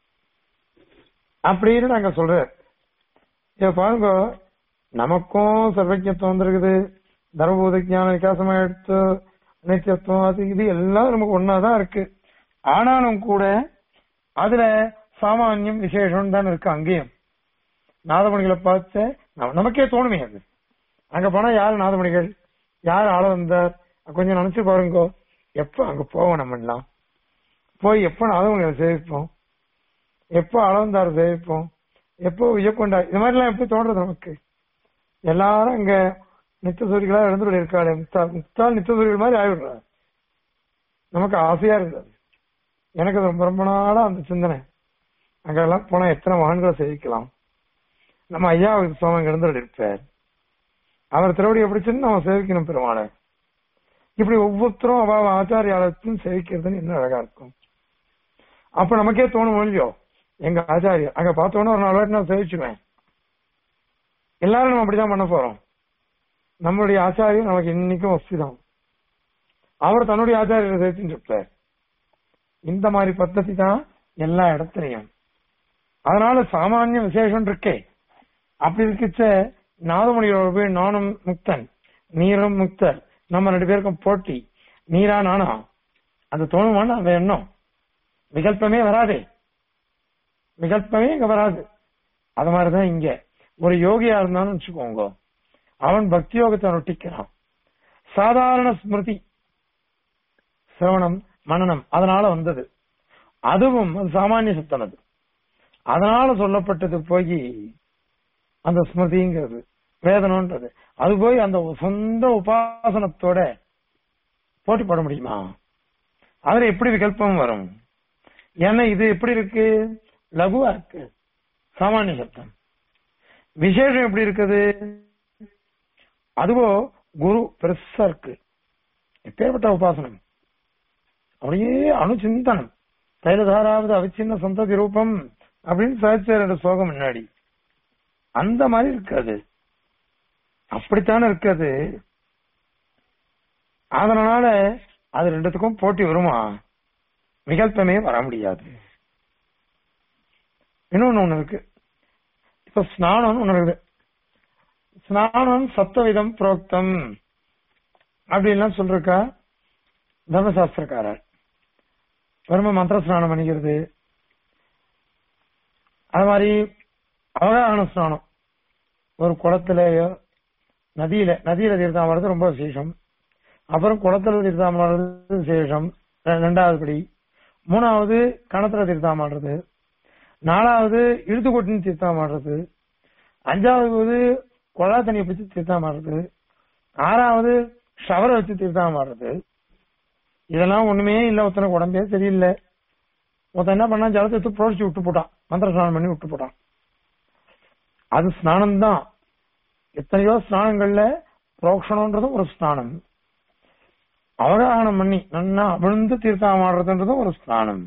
அப்படின்னு நாங்க சொல்ற இப்ப பாருங்க நமக்கும் சர்வஜத்துவம் வந்திருக்குது தர்மபூத ஞான விகாசமா எடுத்து நித்தியத்துவம் அது இது எல்லாம் நமக்கு ஒன்னாதான் இருக்கு ஆனாலும் கூட அதுல சாமானியம் விசேஷம் தான் இருக்கு அங்கேயும் நாதமணிகளை பார்த்து நம்ம- நமக்கே தோணுமே அது அங்க போனா யார் நாதமணிகள் யார் ஆள வந்தார் கொஞ்சம் நினைச்சு பாருங்க எப்ப அங்க போவோம் நம்ம எல்லாம் போய் எப்ப நாதமணிகளை சேவிப்போம் எப்போ அளவந்தார் சேவிப்போம் எப்போ விஜயக்கொண்டா இது மாதிரி எல்லாம் எப்படி தோன்றது நமக்கு எல்லாரும் அங்க நித்தசூரிகளா இழந்து இருக்காளே முக்தா முக்தால் நித்தசூரிகள் மாதிரி ஆயிடுறாரு நமக்கு ஆசையா இருந்தது எனக்கு அது ரொம்ப ரொம்ப நாளா அந்த சிந்தனை அங்கெல்லாம் போனா எத்தனை மகான்களை சேவிக்கலாம் நம்ம ஐயா சுவாமி அங்க இருந்து இருப்பார் அவர் திருவடியை பிடிச்சுன்னு நம்ம சேவிக்கணும் பெருமாளை இப்படி ஒவ்வொருத்தரும் அவ ஆச்சாரியாலத்தையும் சேவிக்கிறதுன்னு என்ன அழகா இருக்கும் அப்ப நமக்கே தோணும் இல்லையோ எங்க ஆச்சாரியர் அங்க பார்த்தோன்னா ஒரு நாலு வாட்டி நான் சேவிச்சுவேன் எல்லாரும் நம்ம அப்படிதான் பண்ண போறோம் நம்மளுடைய ஆச்சாரியர் நமக்கு இன்னைக்கும் வசதிதான் அவர் தன்னுடைய ஆச்சாரியரை சேர்த்துட்டு இருப்பார் இந்த மாதிரி பద్ధதி தான் எல்லா இடத்துலயும் அதனால சாமானிய விசேஷம் இருக்கே அப்படி இருக்குச்ச நாதமணியோட போய் நானும் முக்தன் நீரும் முக்தர் நம்ம ரெண்டு பேருக்கும் போட்டி நீரா நானா அது தோணுமான்னு அந்த எண்ணம் விகல்பமே வராதே விகல்பமே இங்க வராது அது மாதிரிதான் இங்க ஒரு யோகியா இருந்தான்னு வச்சுக்கோங்க அவன் பக்தி யோகத்தை நொட்டிக்கிறான் சாதாரண ஸ்மிருதி சிரவணம் மனனம் அதனால வந்தது அதுவும் அது சாமானிய சத்தம் அது அதனால சொல்லப்பட்டது போய் அந்த ஸ்மிருதிங்கிறது வேதனம்ன்றது அது போய் அந்த சொந்த உபாசனத்தோட போட்டி போட முடியுமா அதுல எப்படி விகல்பம் வரும் ஏன்னா இது எப்படி இருக்கு லகுவா இருக்கு சாமானிய சப்தம் விசேஷம் எப்படி இருக்குது அதுவோ குரு பெருசா இருக்கு எப்பேற்பட்ட உபாசனம் அப்படியே அணுச்சிந்தனம் தைலதாராவது அவிச்சின்ன சந்ததி ரூபம் அப்படின்னு சாதிச்சார் ஸ்லோகம் முன்னாடி அந்த மாதிரி இருக்காது அப்படித்தானே இருக்காது அதனால அது ரெண்டுத்துக்கும் போட்டி வருமா விகல்பமே வர முடியாது இன்னொன்னு ஒண்ணு இருக்கு இப்ப ஸ்நானம் ஒண்ணு இருக்குது ஸ்நானம் சப்தவிதம் புரோக்தம் அப்படின்லாம் சொல்றக்கா தர்மசாஸ்திரக்காரர் பெருமை மந்திர ஸ்நானம் பண்ணிக்கிறது அது மாதிரி அவகாகன ஸ்நானம் ஒரு குளத்திலேயோ நதியில நதியில தீர்த்தம் வர்றது ரொம்ப விசேஷம் அப்புறம் குளத்துல தீர்த்தம் வர்றது விசேஷம் ரெ- ரெண்டாவது படி மூணாவது கணத்துல தீர்த்தம் ஆடுறது நாலாவது இழுத்து கொட்டின்னு தீர்த்தம் ஆடுறது அஞ்சாவது குழா தண்ணியை பிடிச்சி தீர்த்தம் ஆடுறது ஆறாவது ஷவரை வச்சு தீர்த்தம் ஆடுறது இதெல்லாம் ஒண்ணுமே இல்ல ஒருத்தனுக்கு உடம்பே சரியில்லை ஒருத்தன் என்ன பண்ணா ஜலத்தை எடுத்து புரோடிச்சு விட்டு போட்டான் மந்திர ஸ்நானம் பண்ணி விட்டு போட்டான் அது ஸ்நானம் தான் எத்தனையோ ஸ்நானங்கள்ல புரோக்ஷணம்ன்றதும் ஒரு ஸ்நானம் அவகாகனம் பண்ணி நன்னா விழுந்து தீர்த்தம் ஆடுறதுன்றதும் ஒரு ஸ்நானம்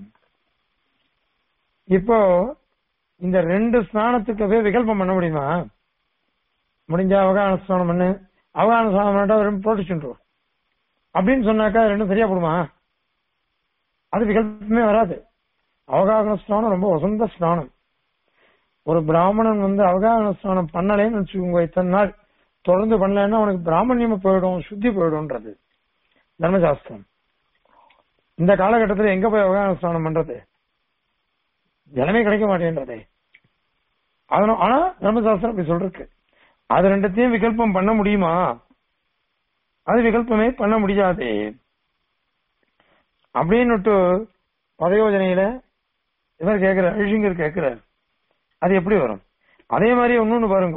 இப்போ இந்த ரெண்டு ஸ்நானத்துக்கு போய் விகல்பம் பண்ண முடியுமா முடிஞ்சா அவகான ஸ்நானம் பண்ணு அவகான ஸ்நானம் பண்ணிட்டா ரெண்டு புரோட்டிச்சுட்டு அப்படின்னு சொன்னாக்கா அது ரெண்டும் சரியா போடுமா அது விகல்பமே வராது அவகாகன ஸ்நானம் ரொம்ப வசந்த ஸ்நானம் ஒரு பிராமணன் வந்து அவகாகன ஸ்நானம் பண்ணலேன்னு வச்சுக்கோங்க இத்தனை நாள் தொடர்ந்து பண்ணலன்னா அவனுக்கு பிராமணியமா போயிடும் சுத்தி போயிடும்ன்றது தர்மசாஸ்திரம் இந்த காலகட்டத்தில் எங்க போய் அவகாகன ஸ்நானம் பண்றது ஜலமே கிடைக்க மாட்டேன்றதே அதனால ஆனா தர்மசாஸ்திரம் அப்படி சொல்றக்கு அது ரெண்டத்தையும் விகல்பம் பண்ண முடியுமா அது விகல்பமே பண்ண முடியாது அப்படின்னுட்டு பதயோஜனையில இவர் கேட்கிறார் ரிஷிங்கர் கேட்கிறார் அது எப்படி வரும் அதே மாதிரி இன்னொன்னு பாருங்க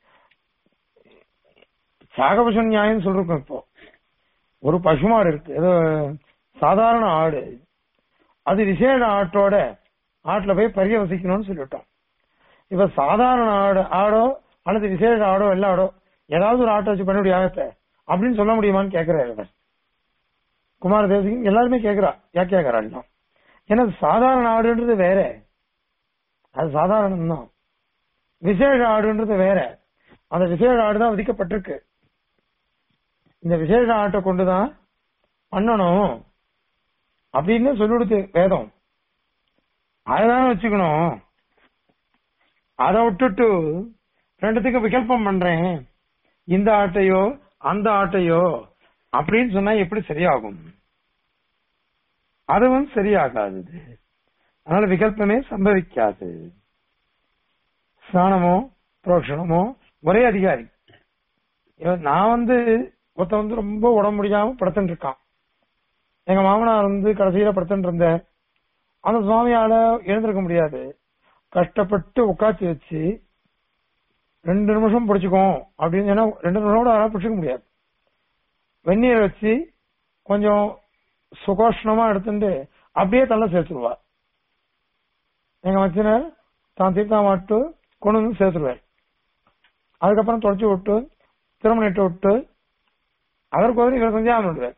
சாகபச நியாயம் சொல்றோம் இப்போ ஒரு பசுமாடு இருக்கு ஏதோ சாதாரண ஆடு அது விசேஷ ஆட்டோட ஆட்டுல போய் பரியவசிக்கணும்னு சொல்லிட்டோம் இப்ப சாதாரண ஆடு ஆடோ அல்லது விசேஷ ஆடோ எல்லா ஆடோ ஏதாவது ஒரு ஆட்டை வச்சு பண்ண யாகத்தை அப்படின்னு சொல்ல முடியுமான்னு கேட்கிறாரு இவர் குமார தேவசிங்க எல்லாருமே கேட்கிறா யாக்கியாக்காரா ஏன்னா சாதாரண ஆடுன்றது வேற அது சாதாரணம் தான் விசேஷ ஆடுன்றது வேற அந்த விசேஷ ஆடு தான் விதிக்கப்பட்டிருக்கு இந்த விசேஷ ஆட்டை கொண்டுதான் பண்ணணும் அப்படின்னு சொல்லிடுது வேதம் அதுதானே வச்சுக்கணும் அதை விட்டுட்டு ரெண்டுத்துக்கு விகல்பம் பண்றேன் இந்த ஆட்டையோ அந்த ஆட்டையோ அப்படின்னு சொன்னா எப்படி சரியாகும் அதுவும் சரியாகாது அதனால விகல்பமே சம்பவிக்காது ஸ்நானமோ புரோஷனமோ ஒரே அதிகாரி இவன் நான் வந்து ஒருத்தன் வந்து ரொம்ப உடம்பு முடியாம படுத்துட்டு இருக்கான் எங்க மாமனார் வந்து கடைசியில படுத்துட்டு இருந்தார் அந்த சுவாமியால எழுந்திருக்க முடியாது கஷ்டப்பட்டு உட்காத்தி வச்சு ரெண்டு நிமிஷம் பிடிச்சுக்கும் அப்படின்னு ஏன்னா ரெண்டு நிமிஷம் கூட அவரால் பிடிச்சிக்க முடியாது வெந்நீரை வச்சு கொஞ்சம் சுகோஷ்ணமா எடுத்துட்டு அப்படியே தள்ள சேர்த்துருவா எங்க மச்சினர் தான் தீர்த்தா மாட்டு கொண்டு வந்து சேர்த்துருவார் அதுக்கப்புறம் தொடச்சி விட்டு திருமணம் இட்டு விட்டு அதற்கு உதவி இவர் செஞ்சு விடுவார்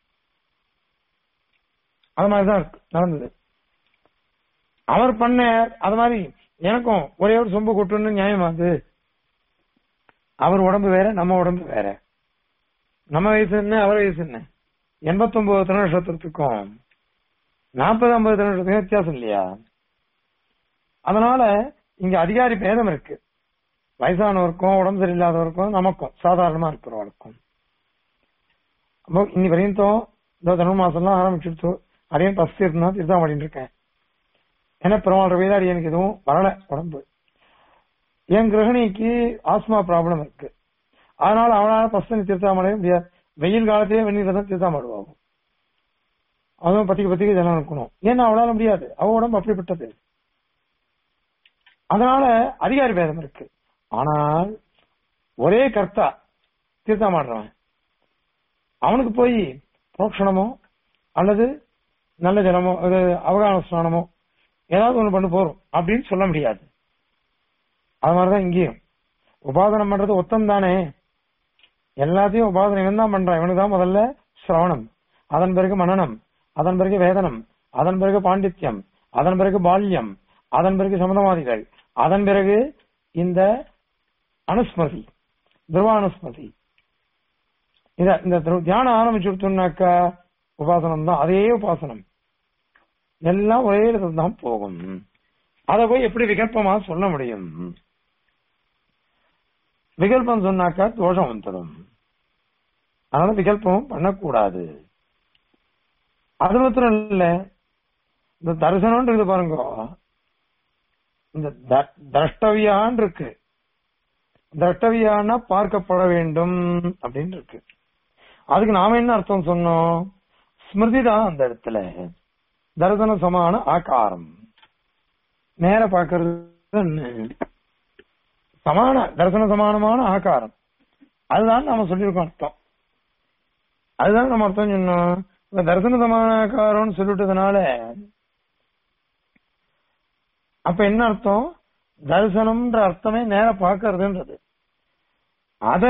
அது மாதிரிதான் இருக்கு நடந்தது அவர் பண்ண அது மாதிரி எனக்கும் ஒரே ஒரு சொம்பு கொட்டுன்னு நியாயமா அது அவர் உடம்பு வேற நம்ம உடம்பு வேற நம்ம வயசு என்ன அவர் வயசு என்ன எண்பத்தி ஒன்பது திருநட்சத்திரத்துக்கும் நாற்பது ஐம்பது திருநட்சத்துக்கும் வித்தியாசம் இல்லையா அதனால இங்க அதிகாரி பேதம் இருக்கு வயசானவருக்கும் உடம்பு சரியில்லாதவருக்கும் நமக்கும் சாதாரணமா இருக்கிறவருக்கும் அப்போ இன்னி வரையும் இந்த தனு மாசம்லாம் ஆரம்பிச்சிருச்சு அதையும் பஸ்ட் இருந்தா திருத்தம் பண்ணிட்டு இருக்கேன் ஏன்னா பெருமாள் வயதாடி எனக்கு எதுவும் வரல உடம்பு என் கிரகணிக்கு ஆஸ்மா ப்ராப்ளம் இருக்கு அதனால அவனால பசங்க தீர்த்தாம அடைய முடியாது வெயில் காலத்திலே வெந்நீர் தான் தீர்த்தாம ஆடுவாங்க அதுவும் பத்திக்கு பத்திக்கு ஜனம் இருக்கணும் ஏன்னா அவளால முடியாது அவ உடம்பு அப்படிப்பட்டது அதனால அதிகாரி பேதம் இருக்கு ஆனால் ஒரே கர்த்தா தீர்த்தம் ஆடுறவன் அவனுக்கு போய் புரோக்ஷணமோ அல்லது நல்ல ஜலமோ அது அவகான ஸ்நானமோ ஏதாவது ஒண்ணு பண்ணு போறோம் அப்படின்னு சொல்ல முடியாது அது மாதிரிதான் இங்கேயும் உபாதனம் பண்றது ஒத்தம் தானே எல்லாத்தையும் உபாதனம் இவன் தான் பண்றான் இவனுக்கு தான் முதல்ல சிரவணம் அதன் பிறகு மனநம் அதன் பிறகு வேதனம் அதன் பிறகு பாண்டித்யம் அதன் பிறகு பால்யம் அதன் பிறகு சமதவாதிகள் அதன் பிறகு இந்த அனுஸ்மதி துருவானுஸ்மதி இத இந்த திரு- தியானம் ஆரம்பிச்சுட்டோம்னாக்கா உபாசனம் தான் அதே உபாசனம் எல்லாம் ஒரே இடத்துல தான் போகும் அதை போய் எப்படி விகல்பமா சொல்ல முடியும் விகல்பம் சொன்னாக்கா தோஷம் வந்துடும் அதனால விகல்பமும் பண்ணக்கூடாது அது மாத்திரம் இல்ல இந்த தரிசனம்ன்றது பாருங்க இந்த த- திரஷ்டவியான் இருக்கு திரஷ்டவியான்னா பார்க்கப்பட வேண்டும் அப்படின்னு இருக்கு அதுக்கு நாம என்ன அர்த்தம் சொன்னோம் ஸ்மிருதி தான் அந்த இடத்துல தரிசன சமான ஆகாரம் நேர பாக்குறது என்ன? சமான தரிசன சமானமான ஆகாரம் அதுதான் நம்ம சொல்லியிருக்கோம் அர்த்தம் அதுதான் நம்ம அர்த்தம் சொன்னோம் இந்த தரிசன சமான ஆகாரம்னு சொல்லிட்டதுனால அப்ப என்ன அர்த்தம் தரிசனம்ன்ற அர்த்தமே நேர பாக்குறதுன்றது அத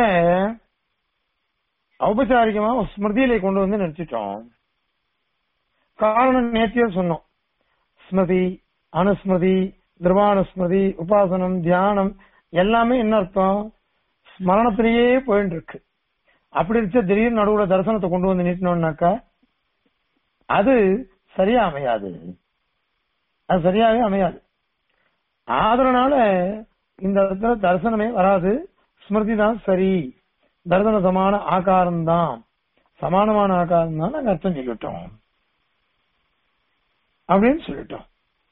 ஔபச்சாரிகமா ஸ்மிருதியில கொண்டு வந்து நிறுத்திட்டோம் காரணம் நேத்தியே சொன்னோம் ஸ்மிருதி அனுஸ்மிருதி திருவானுஸ்மிருதி உபாசனம் தியானம் எல்லாமே என்ன அர்த்தம் ஸ்மரணத்திலேயே போயிட்டு இருக்கு அப்படி இருந்துச்சு திடீர்னு நடுவுல தரிசனத்தை கொண்டு வந்து நீட்டினோம்னாக்கா அது சரியா அமையாது அது சரியாவே அமையாது அதனால இந்த இடத்துல தரிசனமே வராது ஸ்மிருதி தான் சரி தரிசன சமான ஆகாரம் தான் சமானமான ஆகாரம் தான் நாங்க அர்த்தம் சொல்லிட்டோம் அப்படின்னு சொல்லிட்டோம்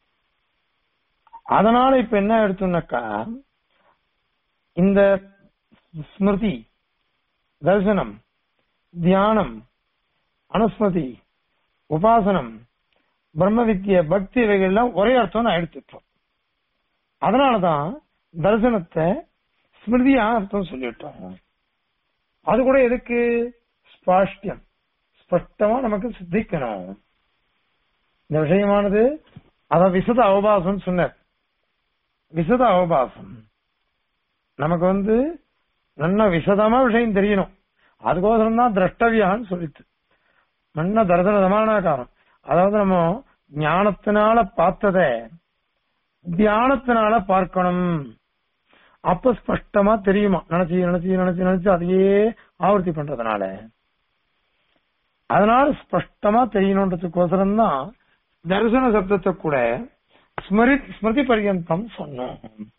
அதனால இப்ப என்ன எடுத்தோம்னாக்கா இந்த ஸ்மிருதி தரிசனம் தியானம் அனுஸ்மதி உபாசனம் பிரம்ம வித்திய பக்தி இவைகள்லாம் ஒரே அர்த்தம் நான் எடுத்துட்டோம் அதனாலதான் தரிசனத்தை ஸ்மிருதியா அர்த்தம் சொல்லிட்டோம் அது கூட எதுக்கு ஸ்பாஷ்டியம் ஸ்பஷ்டமா நமக்கு சித்திக்கணும் இந்த விஷயமானது அதான் விசத அவபாசம் சொன்னார் விசத அவபாசம் நமக்கு வந்து நல்ல விசதமா விஷயம் தெரியணும் அதுக்கோசரம் தான் திரஷ்டவியான்னு சொல்லிட்டு நல்ல தரிசன சமானாகாரம் அதாவது நம்ம ஞானத்தினால பார்த்தத தியானத்தினால பார்க்கணும் அப்ப ஸ்பஷ்டமா தெரியுமா நினைச்சு நினைச்சு நினைச்சு நினைச்சு அதையே ஆவர்த்தி பண்றதுனால அதனால ஸ்பஷ்டமா தெரியணுன்றதுக்கோசரம் தான் தரிசன சப்தத்தை கூட ஸ்மிருதி ஸ்மிருதி பரியந்தம் சொன்னோம்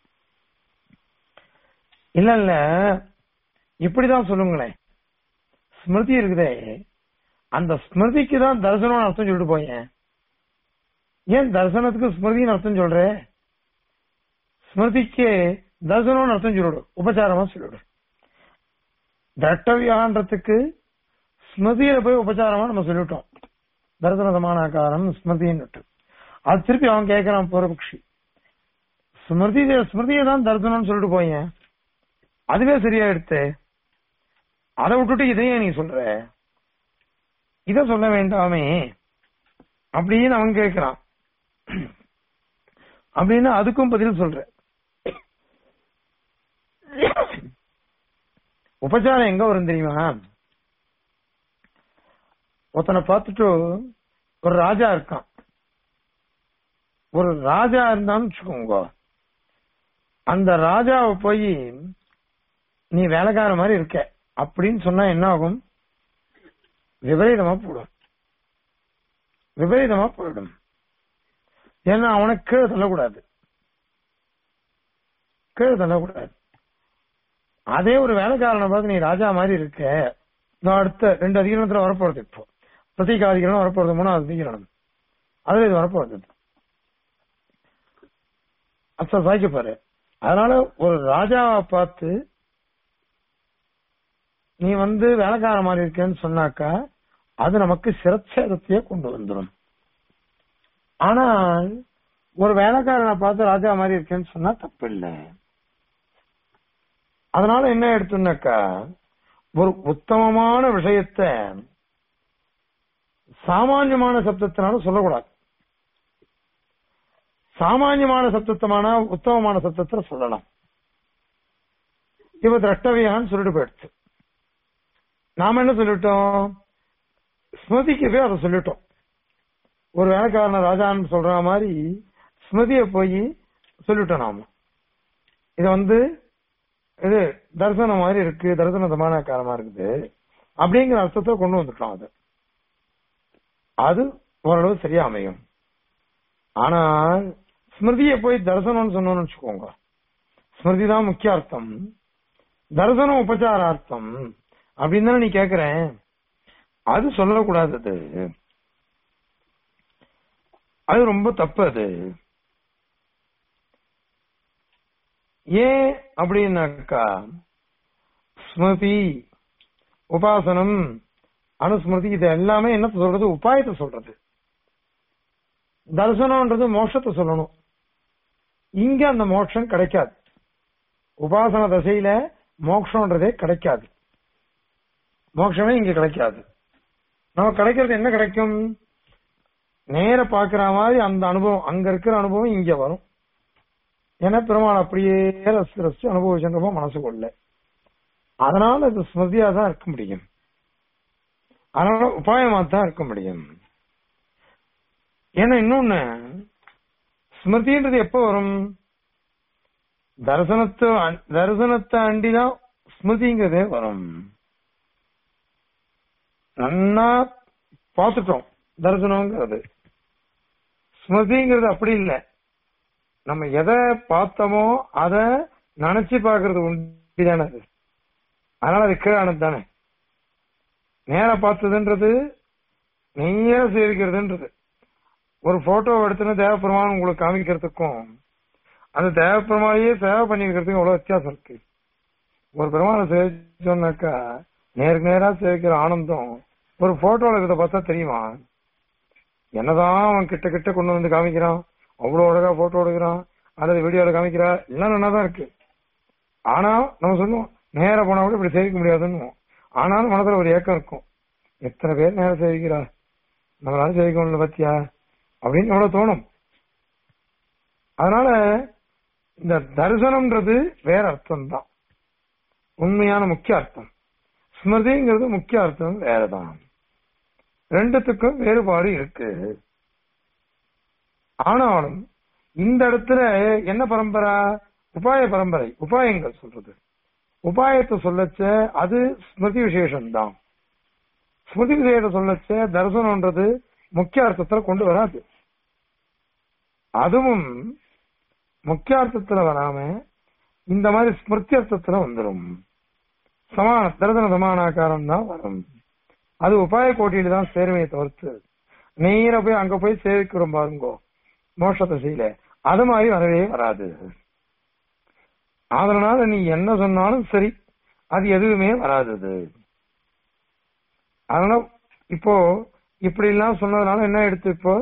இல்ல இல்ல இப்படிதான் சொல்லுங்களேன் ஸ்மிருதி இருக்குதே அந்த ஸ்மிருதிக்கு தான் தரிசனம் அர்த்தம் சொல்லிட்டு போயேன் ஏன் தரிசனத்துக்கு ஸ்மிருதின்னு அர்த்தம் சொல்ற ஸ்மிருதிக்கு தரிசனம்னு அர்த்தம் சொல்லிடு உபச்சாரமா சொல்லிடு திரட்டவியான்றதுக்கு ஸ்மிருதியில போய் உபச்சாரமா நம்ம சொல்லிட்டோம் தரிசன சமானாக்காரம் ஸ்மிருதின்னு அது திருப்பி அவன் கேட்கறான் பூர்வபக்ஷி ஸ்மிருதி ஸ்மிருதியை தான் தரிசனம்னு சொல்லிட்டு போயேன் அதுவே சரியா எடுத்து அதை விட்டுட்டு இதையே நீ சொல்ற இத சொல்ல வேண்டாமே அப்படின்னு அவன் கேட்கிறான் அப்படின்னு அதுக்கும் பதில் சொல்ற உபச்சாரம் எங்க வரும் தெரியுமா ஒருத்தனை பார்த்துட்டு ஒரு ராஜா இருக்கான் ஒரு ராஜா இருந்தான்னு வச்சுக்கோங்க அந்த ராஜாவை போய் நீ வேலைக்கார மாதிரி இருக்க அப்படின்னு சொன்னா என்ன ஆகும் விபரீதமா போடும் விபரீதமா போயிடும் ஏன்னா அவனுக்கு கீழே தள்ளக்கூடாது கீழே தள்ளக்கூடாது அதே ஒரு வேலைக்காரனை பார்த்து நீ ராஜா மாதிரி இருக்க இதோ அடுத்த ரெண்டு அதிகரணத்துல வரப்போறது இப்போ பிரதீக அதிகரணம் வரப்போறது மூணாவது அதிகரணம் அதுல இது வரப்போறது அச்சா சாய்க்க பாரு அதனால ஒரு ராஜாவை பார்த்து நீ வந்து வேலைக்கார மாதிரி இருக்கேன்னு சொன்னாக்கா அது நமக்கு சிரச்சேதத்தையே கொண்டு வந்துடும் ஆனால் ஒரு வேலைக்காரனை பார்த்து ராஜா மாதிரி இருக்கேன்னு சொன்னா தப்பு இல்லை அதனால என்ன எடுத்தோம்னாக்கா ஒரு உத்தமமான விஷயத்த சாமான்யமான சப்தத்தினால சொல்லக்கூடாது சாமான்யமான சப்தத்தமான உத்தமமான சப்தத்துல சொல்லலாம் இவ திரஷ்டவியான்னு சொல்லிட்டு போயிடுச்சு நாம என்ன சொல்லிட்டோம் ஸ்மிருதிக்கவே அதை சொல்லிட்டோம் ஒரு வேலைக்காரன ராஜான்னு சொல்ற மாதிரி ஸ்மிருதிய போய் சொல்லிட்டோம் நாம இது வந்து இது தரிசனம் மாதிரி இருக்கு தரிசன சமானக்காரமா இருக்குது அப்படிங்கிற அர்த்தத்தை கொண்டு வந்துட்டோம் அது அது ஓரளவு சரியா அமையும் ஆனால் ஸ்மிருதியை போய் தரிசனம்னு சொன்னோம்னு வச்சுக்கோங்க ஸ்மிருதி தான் முக்கிய அர்த்தம் தரிசனம் உபச்சார அர்த்தம் அப்படின்னு தானே நீ கேக்குறேன் அது சொல்லக்கூடாது அது அது ரொம்ப தப்பு அது ஏன் அப்படின்னாக்கா ஸ்மிருதி உபாசனம் அனுஸ்மிருதி இது எல்லாமே என்ன சொல்றது உபாயத்தை சொல்றது தரிசனம்ன்றது மோட்சத்தை சொல்லணும் இங்க அந்த மோட்சம் கிடைக்காது உபாசன தசையில மோட்சம்ன்றதே கிடைக்காது மோட்சமே இங்க கிடைக்காது நமக்கு கிடைக்கிறது என்ன கிடைக்கும் நேர பாக்குற மாதிரி அந்த அனுபவம் அங்க இருக்கிற அனுபவம் இங்க வரும் ஏன்னா பெருமாள் அப்படியே ரசித்து ரசித்து அனுபவிச்சுன்றப்போ மனசுக்குள்ள அதனால அது ஸ்மிருதியா தான் இருக்க முடியும் அதனால உபாயமா தான் இருக்க முடியும் ஏன்னா இன்னொன்னு ஸ்மிருதின்றது எப்ப வரும் தரிசனத்தை தரிசனத்தை அண்டிதான் ஸ்மிருதிங்கிறதே வரும் நன்னா பார்த்துட்டோம் தரிசனம்ங்கிறது ஸ்மிருதிங்கிறது அப்படி இல்லை நம்ம எதை பார்த்தோமோ அத நினைச்சு பாக்குறது உண்டுதானே அது அதனால அது கீழானது தானே நேர பார்த்ததுன்றது நேர சேவிக்கிறதுன்றது ஒரு போட்டோ எடுத்துன்னு தேவப்பெருமான் உங்களுக்கு காமிக்கிறதுக்கும் அந்த தேவப்பெருமாளையே சேவை பண்ணிருக்கிறதுக்கும் எவ்வளவு வித்தியாசம் இருக்கு ஒரு பெருமாளை சேவிச்சோம்னாக்கா நேருக்கு நேரா சேவிக்கிற ஆனந்தம் ஒரு போட்டோல இருக்கிறத பார்த்தா தெரியுமா என்னதான் அவன் கிட்ட கிட்ட கொண்டு வந்து காமிக்கிறான் அவ்வளவு அழகா போட்டோ எடுக்கிறான் அல்லது வீடியோல காமிக்கிறா எல்லாம் நல்லா தான் இருக்கு ஆனா நம்ம சொல்லுவோம் நேர போனா கூட இப்படி சேவிக்க முடியாதுன்னு ஆனாலும் மனசுல ஒரு ஏக்கம் இருக்கும் எத்தனை பேர் நேரம் சேவிக்கிறா நம்மளால சேவிக்க முடியல பத்தியா அப்படின்னு எவ்வளவு தோணும் அதனால இந்த தரிசனம்ன்றது வேற அர்த்தம் தான் உண்மையான முக்கிய அர்த்தம் ஸ்மிருதிங்கிறது முக்கிய அர்த்தம் வேறதான் ரெண்டுத்துக்கும் வேறுபாடு இருக்கு ஆனாலும் இந்த இடத்துல என்ன பரம்பரா உபாய பரம்பரை உபாயங்கள் சொல்றது உபாயத்தை சொல்லச்ச அது ஸ்மிருதி விசேஷம் தான் ஸ்மிருதி விசேஷத்தை சொல்லச்ச தரிசனம்ன்றது முக்கிய அர்த்தத்துல கொண்டு வராது அதுவும் முக்கிய அர்த்தத்துல வராம இந்த மாதிரி ஸ்மிருதி அர்த்தத்துல வந்துடும் சமான தரிசன சமானாக்காரம் தான் வரும் அது உபாய கோட்டியில தான் சேருமே தவிர்த்து நேர போய் அங்க போய் சேவிக்கிறோம் பாருங்கோ மோட்சத்தை செய்யல அது மாதிரி வரவே வராது அதனால நீ என்ன சொன்னாலும் சரி அது எதுவுமே வராதது அதனால இப்போ இப்படி எல்லாம் சொன்னதுனால என்ன எடுத்து இப்போ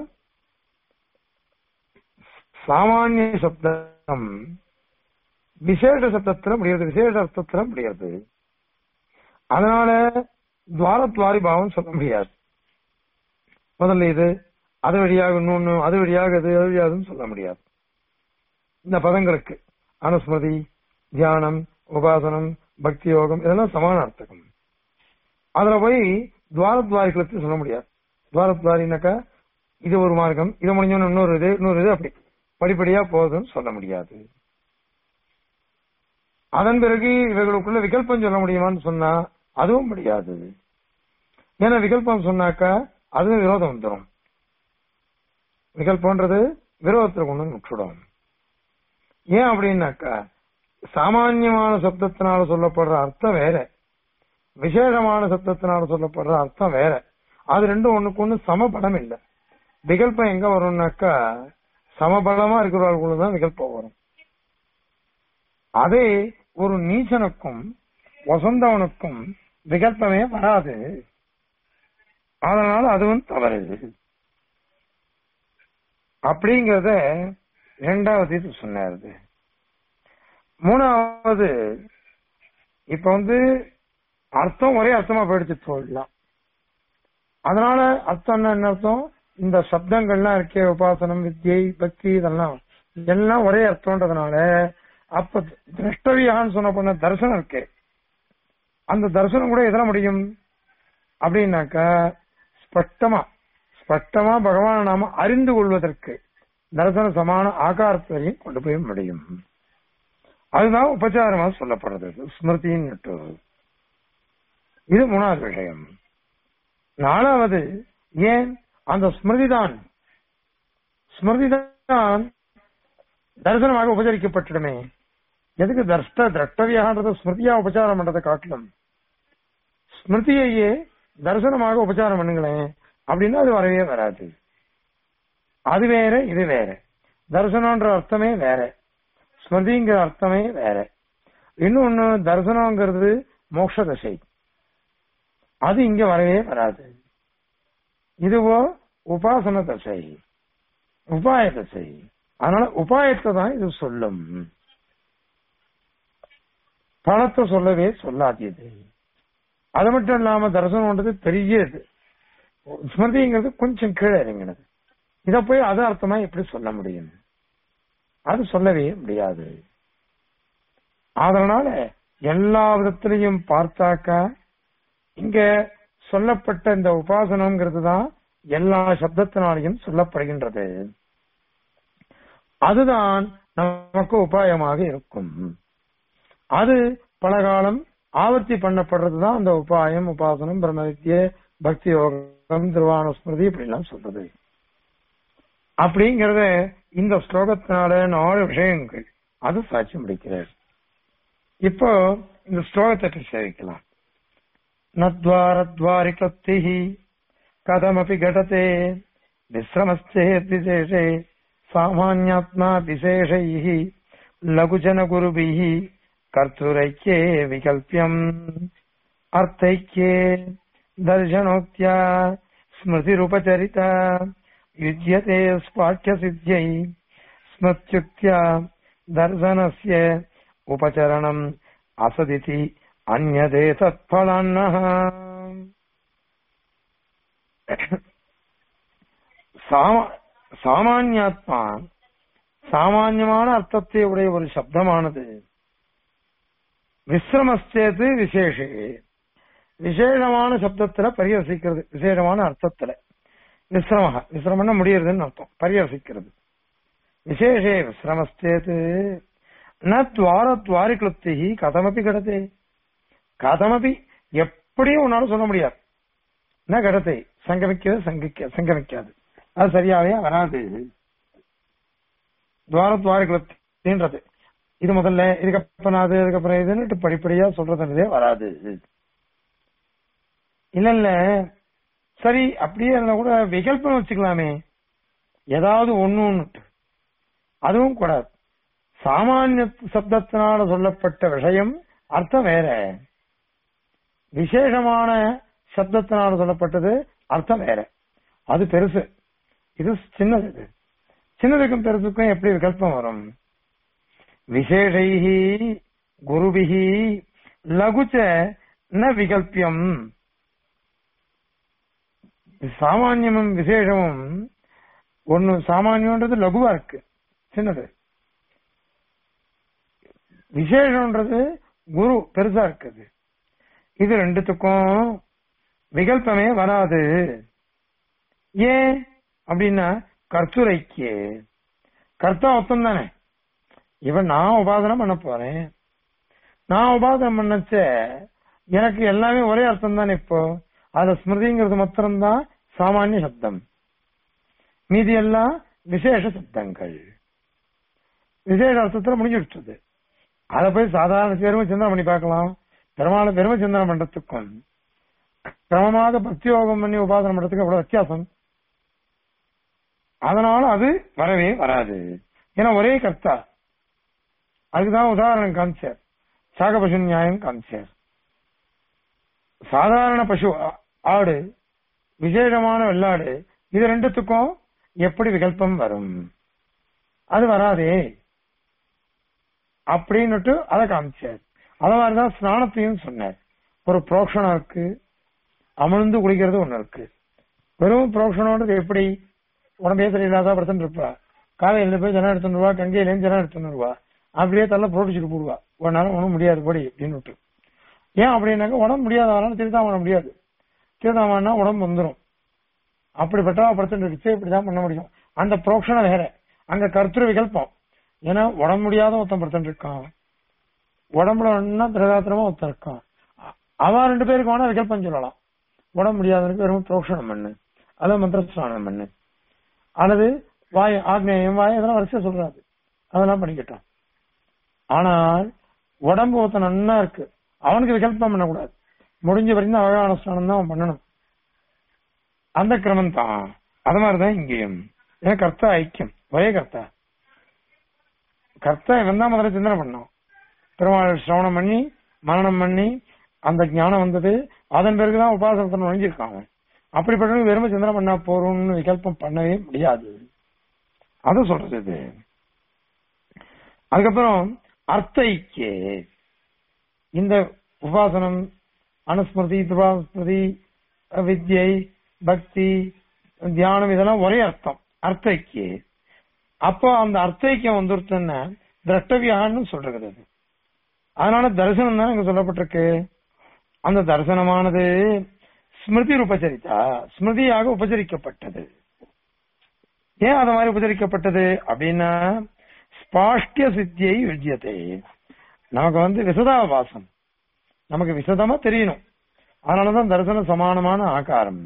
சாமானிய சப்தம் விசேஷ சப்தத்துல முடியாது விசேஷ அர்த்தத்துல முடியாது அதனால துவாரத்வாரி பாவம் சொல்ல முடியாது முதல்ல இது அது வழியாக இன்னொன்னு அது வழியாக அது அது வழியாகுதுன்னு சொல்ல முடியாது இந்த பதங்களுக்கு அனுஸ்மிருதி தியானம் உபாசனம் பக்தி யோகம் இதெல்லாம் சமான அர்த்தகம் அதுல போய் துவாரத்வாரிகளுக்கு சொல்ல முடியாது துவாரத்வாரினாக்கா இது ஒரு மார்க்கம் இது முடிஞ்சோன்னு இன்னொரு இது இன்னொரு இது அப்படி படிப்படியா போகுதுன்னு சொல்ல முடியாது அதன் பிறகு இவர்களுக்குள்ள விகல்பம் சொல்ல முடியுமான்னு சொன்னா அதுவும் முடியாது ஏன்னா விகல்பம் சொன்னாக்கா அதுவும் விரோதம் வந்துடும் விகல்பன்றது விரோதத்தில் கொண்டு வந்து விட்டுடும் ஏன் அப்படின்னாக்கா சாமான்யமான சப்தத்தினால சொல்லப்படுற அர்த்தம் வேற விசேஷமான சப்தத்தினால சொல்லப்படுற அர்த்தம் வேற அது ரெண்டும் ஒண்ணுக்கு ஒண்ணு சமபலம் இல்லை விகல்பம் எங்க வரும்னாக்கா சமபலமா இருக்கிறவர்களுக்குள்ள தான் விகல்பம் வரும் அதே ஒரு நீச்சனுக்கும் வசந்தவனுக்கும் விகல்பமே வராது அதனால அதுவும் தவறு அப்படிங்கறத இரண்டாவது இது சொன்னாரு மூணாவது இப்ப வந்து அர்த்தம் ஒரே அர்த்தமா போயிடுச்சு தோல்லாம் அதனால அர்த்தம் என்ன அர்த்தம் இந்த சப்தங்கள்லாம் இருக்கே உபாசனம் வித்யை பக்தி இதெல்லாம் எல்லாம் ஒரே அர்த்தம்ன்றதுனால அப்ப திரஷ்டவியான்னு சொன்ன பண்ண தரிசனம் இருக்கே அந்த தரிசனம் கூட எதிர முடியும் அப்படின்னாக்கா ஸ்பஷ்டமா ஸ்பஷ்டமா பகவான் நாம அறிந்து கொள்வதற்கு தரிசன சமான ஆகாரத்தையும் கொண்டு போய் முடியும் அதுதான் உபச்சாரமா சொல்லப்படுறது ஸ்மிருதின்னு இது மூணாவது விஷயம் நாலாவது ஏன் அந்த ஸ்மிருதிதான் ஸ்மிருதிதான் தரிசனமாக உபச்சரிக்கப்பட்டுடுமே எதுக்கு தர்ஷ்ட திரஷ்டவியாகன்றது ஸ்மிருதியா உபச்சாரம் பண்றதை காட்டிலும் ஸ்மிருதியையே தரிசனமாக உபச்சாரம் பண்ணுங்களேன் அப்படின்னா அது வரவே வராது அது வேற இது வேற தரிசனம்ன்ற அர்த்தமே வேற ஸ்மிருதிங்கிற அர்த்தமே வேற இன்னொன்னு தரிசனங்கிறது மோட்ச தசை அது இங்க வரவே வராது இதுவோ உபாசன தசை உபாய தசை அதனால உபாயத்தை தான் இது சொல்லும் பணத்தை சொல்லவே சொல்லாதது அது மட்டும் இல்லாம தரிசனம்ன்றது பெரிய இது ஸ்மிருதிங்கிறது கொஞ்சம் கீழே இறங்கினது இத போய் அது அர்த்தமா எப்படி சொல்ல முடியும் அது சொல்லவே முடியாது அதனால எல்லா விதத்திலையும் பார்த்தாக்கா இங்க சொல்லப்பட்ட இந்த உபாசனம்ங்கிறது தான் எல்லா சப்தத்தினாலையும் சொல்லப்படுகின்றது அதுதான் நமக்கு உபாயமாக இருக்கும் அது பல காலம் ஆவர்த்தி பண்ணப்படுறதுதான் அந்த உபாயம் உபாசனம் பிரம்மவித்திய பக்தி யோகம் திருவான ஸ்மிருதி இப்படிலாம் சொல்றது அப்படிங்கறத இந்த ஸ்லோகத்தினால நாலு விஷயங்கள் அது சாட்சி முடிக்கிறார் இப்போ இந்த ஸ்லோகத்தை சேவிக்கலாம் நத்வாரத்வாரி கப்திஹி கதமபி கடதே விசிரமஸ்தேத் விசேஷே சாமான்யாத்மா விசேஷைः லகுஜனகுருபிः கர்த்துரைக்யே விகல்பியம் அர்த்தைக்யே தர்शनोक्त्या स्मृतिरुपचरिता युज्यते स्पाठ्यसिद्ध्यै स्मृत्युक्त्या दर्शनस्य उपचरणम् असदिति अन्यदे तत्फलान्नः சாம- சாமான்யாத்மா சாமான்யமான அர்த்தத்தை உடைய ஒரு சப்தமானது விஸ்ரமஸ்தேது விசேஷே விசேஷமான சப்தத்துல பரிஹசிக்கிறது விசேஷமான அர்த்தத்துல விஸ்ரம விஸ்ரமம்னா முடியறதுன்னு அர்த்தம் பரிஹசிக்கிறது விசேஷே விஸ்ரமஸ்தேது ந துவார துவாரி கிளுப்தி கதமபி கடத்தே கதமபி எப்படியும் உன்னால சொல்ல முடியாது ந கடத்தை சங்கமிக்கிறது சங்கிக்க சங்கமிக்காது அது சரியாவே வராது துவார துவாரி கிளப்தின்றது இது முதல்ல இதுக்கப்புறம் அது அதுக்கப்புறம் இதுன்னு படிப்படியா சொல்றதுன்றதே வராது இல்ல இல்ல சரி அப்படியே இருந்தா கூட விகல்பம் வச்சுக்கலாமே ஏதாவது ஒண்ணு ஒண்ணு அதுவும் கூடாது சாமானிய சப்தத்தினால சொல்லப்பட்ட விஷயம் அர்த்தம் வேற விசேஷமான சப்தத்தினால சொல்லப்பட்டது அர்த்தம் வேற அது பெருசு இது சின்னது இது சின்னதுக்கும் பெருசுக்கும் எப்படி விகல்பம் வரும் விசேஷைஹி குருபிஹி லகுச்ச ந விகல்பியம் சாமானியமும் விசேஷமும் ஒண்ணு சாமானியம்ன்றது லகுவா இருக்கு சின்னது விசேஷம்ன்றது குரு பெருசா இருக்குது இது ரெண்டுத்துக்கும் விகல்பமே வராது ஏன் அப்படின்னா கர்த்துரைக்கு கர்த்தா ஒத்தம் தானே இவன் நான் உபாதனம் பண்ண போறேன் நான் உபாதனம் பண்ணச்ச எனக்கு எல்லாமே ஒரே அர்த்தம் தானே இப்போ அதுல ஸ்மிருதிங்கிறது மாத்திரம்தான் சாமானிய சப்தம் மீதி எல்லாம் விசேஷ சப்தங்கள் விசேஷ அர்த்தத்துல முடிஞ்சிடுச்சது அதை போய் சாதாரண பெருமை சிந்தனை பண்ணி பார்க்கலாம் பெருமாளை பெருமை சிந்தனை பண்றதுக்கும் கிரமமாக பக்தி யோகம் பண்ணி உபாசனம் பண்றதுக்கு எவ்வளவு வித்தியாசம் அதனால அது வரவே வராது ஏன்னா ஒரே கர்த்தா அதுக்குதான் உதாரணம் காமிச்சார் சாக பசு நியாயம் காமிச்சார் சாதாரண பசு ஆ- ஆடு விசேஷமான வெள்ளாடு இது ரெண்டுத்துக்கும் எப்படி விகல்பம் வரும் அது வராதே அப்படின்னுட்டு அதை காமிச்சார் அத மாதிரிதான் ஸ்நானத்தையும் சொன்னார் ஒரு புரோக்ஷணம் இருக்கு அமிழ்ந்து குளிக்கிறது ஒண்ணு இருக்கு வெறும் புரோக்ஷணம்ன்றது எப்படி உடம்பே சரியில்லாத படுத்துட்டு இருப்பா காலையில போய் ஜனம் எடுத்துட்டு வருவா கங்கையிலேயும் ஜனம் எடுத்துட்டு வருவா அப்படியே தள்ள புரோட்டிச்சுட்டு போடுவா ஒரு நேரம் ஒண்ணும் முடியாது படி அப்படின்னு விட்டு ஏன் அப்படின்னாக்க உடம்பு முடியாதவனால திருத்தா பண்ண முடியாது திருத்தாமன்னா உடம்பு வந்துரும் அப்படிப்பட்டவா படுத்துட்டு இருந்துச்சு இப்படிதான் பண்ண முடியும் அந்த புரோக்ஷணம் வேற அங்க கருத்துரு விகல்பம் ஏன்னா உடம்பு முடியாத ஒருத்தன் படுத்துட்டு இருக்கான் உடம்புல ஒன்னா திரகாத்திரமா ஒருத்தன் இருக்கான் அ- அவன் ரெண்டு பேருக்கு வேணா விகல்பம் சொல்லலாம் உடம்பு முடியாதவனுக்கு வெறும் புரோக்ஷணம் பண்ணு அல்லது மந்திரஸ்நானம் பண்ணு அல்லது வாய் ஆக்னேயம் வாய் அதெல்லாம் வரிசையா சொல்றாரு அதெல்லாம் பண்ணிக்கிட்டான் ஆனால் உடம்பு ஒருத்தன் நன்னா இருக்கு அவனுக்கு விகல்பம் பண்ணக்கூடாது முடிஞ்ச வரைக்கும் அழகான ஸ்நானம் தான் அவன் பண்ணணும் அந்த கிரமம் தான் அது மாதிரிதான் இங்கேயும் ஏன் கர்த்தா ஐக்கியம் ஒரே கர்த்தா கர்த்தா இவன் தான் முதல்ல சிந்தனை பண்ணோம் பெருமாள் சிரவணம் பண்ணி மரணம் பண்ணி அந்த ஞானம் வந்தது அதன் பிறகுதான் உபாசனத்தை நுழைஞ்சிருக்கான் அவன் அப்படிப்பட்ட வெறும சிந்தனை பண்ணா போறோம்னு விகல்பம் பண்ணவே முடியாது அது சொல்றது இது அதுக்கப்புறம் அர்த்த ஐக்கியே இந்த உபாசனம் அனுஸ்மிருதி துபாஸ்மிருதி வித்யை பக்தி தியானம் இதெல்லாம் ஒரே அர்த்தம் அர்த்த ஐக்கியே அப்போ அந்த அர்த்த ஐக்கியம் வந்துருச்சுன்னா திரஷ்டவியான்னு சொல்றது அது அதனால தரிசனம் தான் இங்க சொல்லப்பட்டிருக்கு அந்த தரிசனமானது ஸ்மிருதி உபச்சரித்தா ஸ்மிருதியாக உபச்சரிக்கப்பட்டது ஏன் அது மாதிரி உபச்சரிக்கப்பட்டது அப்படின்னா ஸ்பாஷ்டிய சித்தியை யுஜ்யத்தை நமக்கு வந்து விசதாபாசம் நமக்கு விசதமா தெரியணும் அதனாலதான் தரிசன சமானமான ஆகாரம்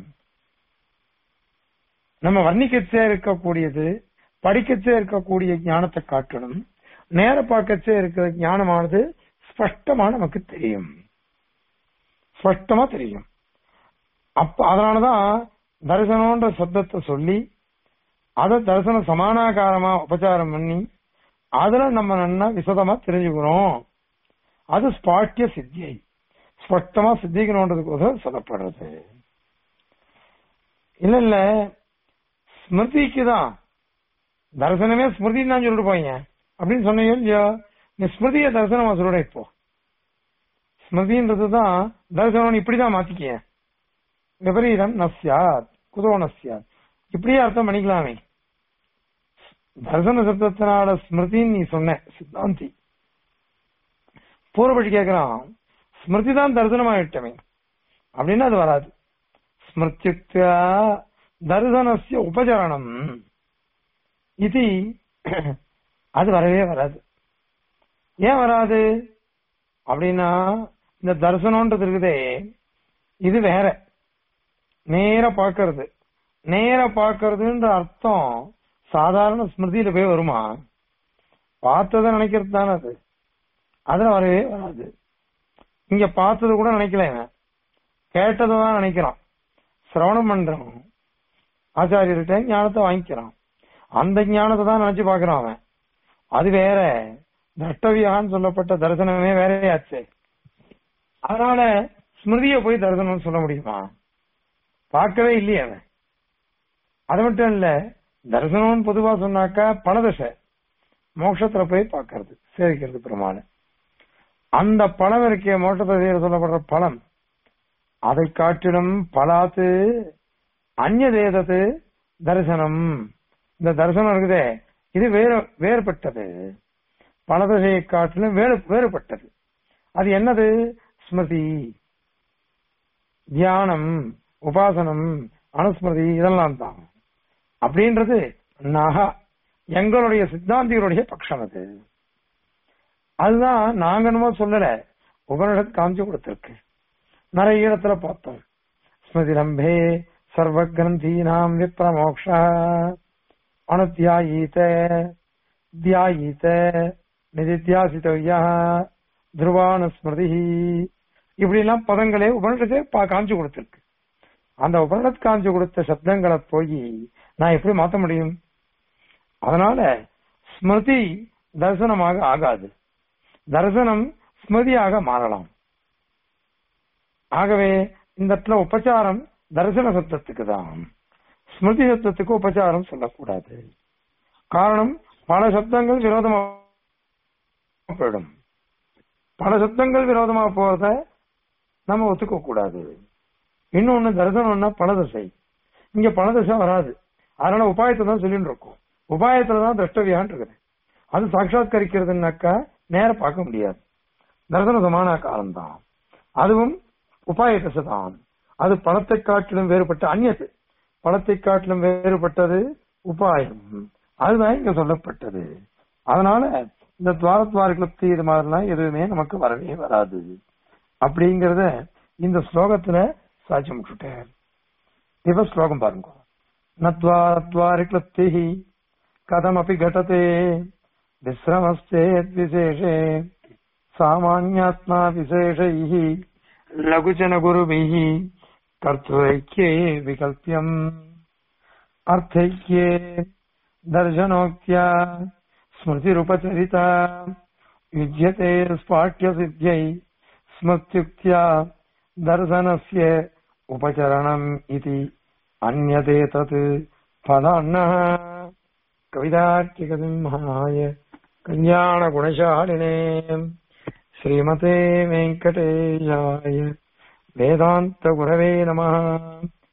நம்ம வர்ணிக்கச்சே இருக்கக்கூடியது படிக்கச்சே இருக்கக்கூடிய ஞானத்தை காட்டணும் நேர பார்க்கச்சே இருக்கிற ஞானமானது ஸ்பஷ்டமா நமக்கு தெரியும் ஸ்பஷ்டமா தெரியும் அப்ப அதனாலதான் தரிசனம்ன்ற சப்தத்தை சொல்லி அதை தரிசன சமானாகாரமா உபச்சாரம் பண்ணி அதுல நம்ம நல்லா விசதமா தெரிஞ்சுக்கிறோம் அது ஸ்பாட்டிய சித்தியை ஸ்பஷ்டமா சித்திக்கணுன்றதுக்கோசரம் சொல்லப்படுறது இல்ல இல்ல ஸ்மிருதிக்கு தான் தரிசனமே ஸ்மிருதின்னு தான் சொல்லிட்டு போயீங்க அப்படின்னு சொன்னீங்க இல்லையோ நீ ஸ்மிருதிய தரிசனமா சொல்லுட இப்போ ஸ்மிருதின்றது தான் தரிசனம் இப்படிதான் மாத்திக்கிய விபரீதம் நஸ்யாத் குதோ நஸ்யாத் இப்படியே அர்த்தம் பண்ணிக்கலாமே தரிசன சப்தத்தினால ஸ்மிருதின்னு நீ சொன்ன சித்தாந்தி பூர்வபடி கேட்கிறான் ஸ்மிருதி தான் தரிசனமாயிட்டமே அப்படின்னு அது வராது ஸ்மிருத்யுக்தியா தரிசனசிய உபச்சரணம் இது அது வரவே வராது ஏன் வராது அப்படின்னா இந்த தரிசனம்ன்றது இருக்குதே இது வேற நேர பாக்குறது நேர பாக்குறதுன்ற அர்த்தம் சாதாரண ஸ்மிருதியில போய் வருமா பார்த்ததை நினைக்கிறது தானே அது அதுல வரவே வராது இங்க பார்த்தது கூட நினைக்கல இவன் கேட்டதை தான் நினைக்கிறான் சிரவணம் பண்றான் ஆச்சாரியர்கிட்ட ஞானத்தை வாங்கிக்கிறான் அந்த ஞானத்தை தான் நினைச்சு பாக்குறான் அவன் அது வேற தட்டவியான்னு சொல்லப்பட்ட தரிசனமே வேறையாச்சு அதனால ஸ்மிருதிய போய் தரிசனம் சொல்ல முடியுமா பார்க்கவே இல்லையே அவன் அது மட்டும் இல்ல தரிசனம்னு பொதுவா சொன்னாக்கா பணதசை மோட்சத்துல போய் பார்க்கறது சேவிக்கிறது பெருமாள் அந்த பழம் இருக்கிய மோட்சத்தை சொல்லப்படுற பழம் அதை காட்டிலும் பலாத்து அந்நதேதத்து தரிசனம் இந்த தரிசனம் இருக்குதே இது வேறு வேறுபட்டது பலதசையை காட்டிலும் வேறு வேறுபட்டது அது என்னது ஸ்மிருதி தியானம் உபாசனம் அனுஸ்மிருதி இதெல்லாம் தான் அப்படின்றது நகா எங்களுடைய சித்தாந்திகளுடைய பட்சம் அது அதுதான் நாங்க என்னமோ சொல்லல உபனிஷத் காமிச்சு கொடுத்திருக்கு நிறைய இடத்துல பார்த்தோம் ஸ்மிருதி ரம்பே சர்வ கிரந்தீனாம் விப்ரமோக்ஷ அனுத்தியாயீத தியாயீத நிதித்தியாசித்தவ்யா துருவானுஸ்மிருதி இப்படி எல்லாம் பதங்களே உபனிஷத்தே பா- காமிச்சு கொடுத்திருக்கு அந்த உபனிஷத் காமிச்சு கொடுத்த சப்தங்களை போய் நான் எப்படி மாத்த முடியும் அதனால ஸ்மிருதி தரிசனமாக ஆகாது தரிசனம் ஸ்மிருதியாக மாறலாம் ஆகவே இந்த இடத்துல உபச்சாரம் தரிசன சப்தத்துக்கு தான் ஸ்மிருதி சப்தத்துக்கு உபச்சாரம் சொல்லக்கூடாது காரணம் பல சப்தங்கள் விரோதமா போயிடும் பல சப்தங்கள் விரோதமா போறத நம்ம ஒத்துக்க கூடாது இன்னொன்னு தரிசனம்னா பலதசை இங்க பலதசை வராது அதனால உபாயத்தை தான் சொல்லிட்டு இருக்கோம் உபாயத்துல தான் திரஷ்டவியான் இருக்குது அது சாட்சாத்கரிக்கிறதுனாக்கா நேர பார்க்க முடியாது தரிசன சமான காலம் தான் அதுவும் உபாய தசை தான் அது பணத்தை காட்டிலும் வேறுபட்ட அந்நியது பணத்தை காட்டிலும் வேறுபட்டது உபாயம் அதுதான் இங்க சொல்லப்பட்டது அதனால இந்த துவாரத்வாரிகளுக்கு இது மாதிரிலாம் எதுவுமே நமக்கு வரவே வராது அப்படிங்கறத இந்த ஸ்லோகத்துல சாட்சி முடிச்சுட்டார் இப்ப ஸ்லோகம் பாருங்க நத்வாத்வாரிக்லப்தி கதமபி கடதே விசிரமஸ்தேத் விசேஷே சாமான்யாத்மா விசேஷைः லகுஜன குருभिः கர்த்துரைக்கியே விகல்பியம் அர்த்தைக்கியே दर्शनोक्त्या स्मृतिरुपचरिता युज्यते स्पाठ्यसिद्ध्यै स्मृत्युक्त्या दर्शनस्य उपचरणम् इति अन्यते तत् फलान्नः कविदार्किकसिंहाय कल्याणगुणशालिने श्रीमते वेङ्कटेशाय वेदान्तगुरवे नमः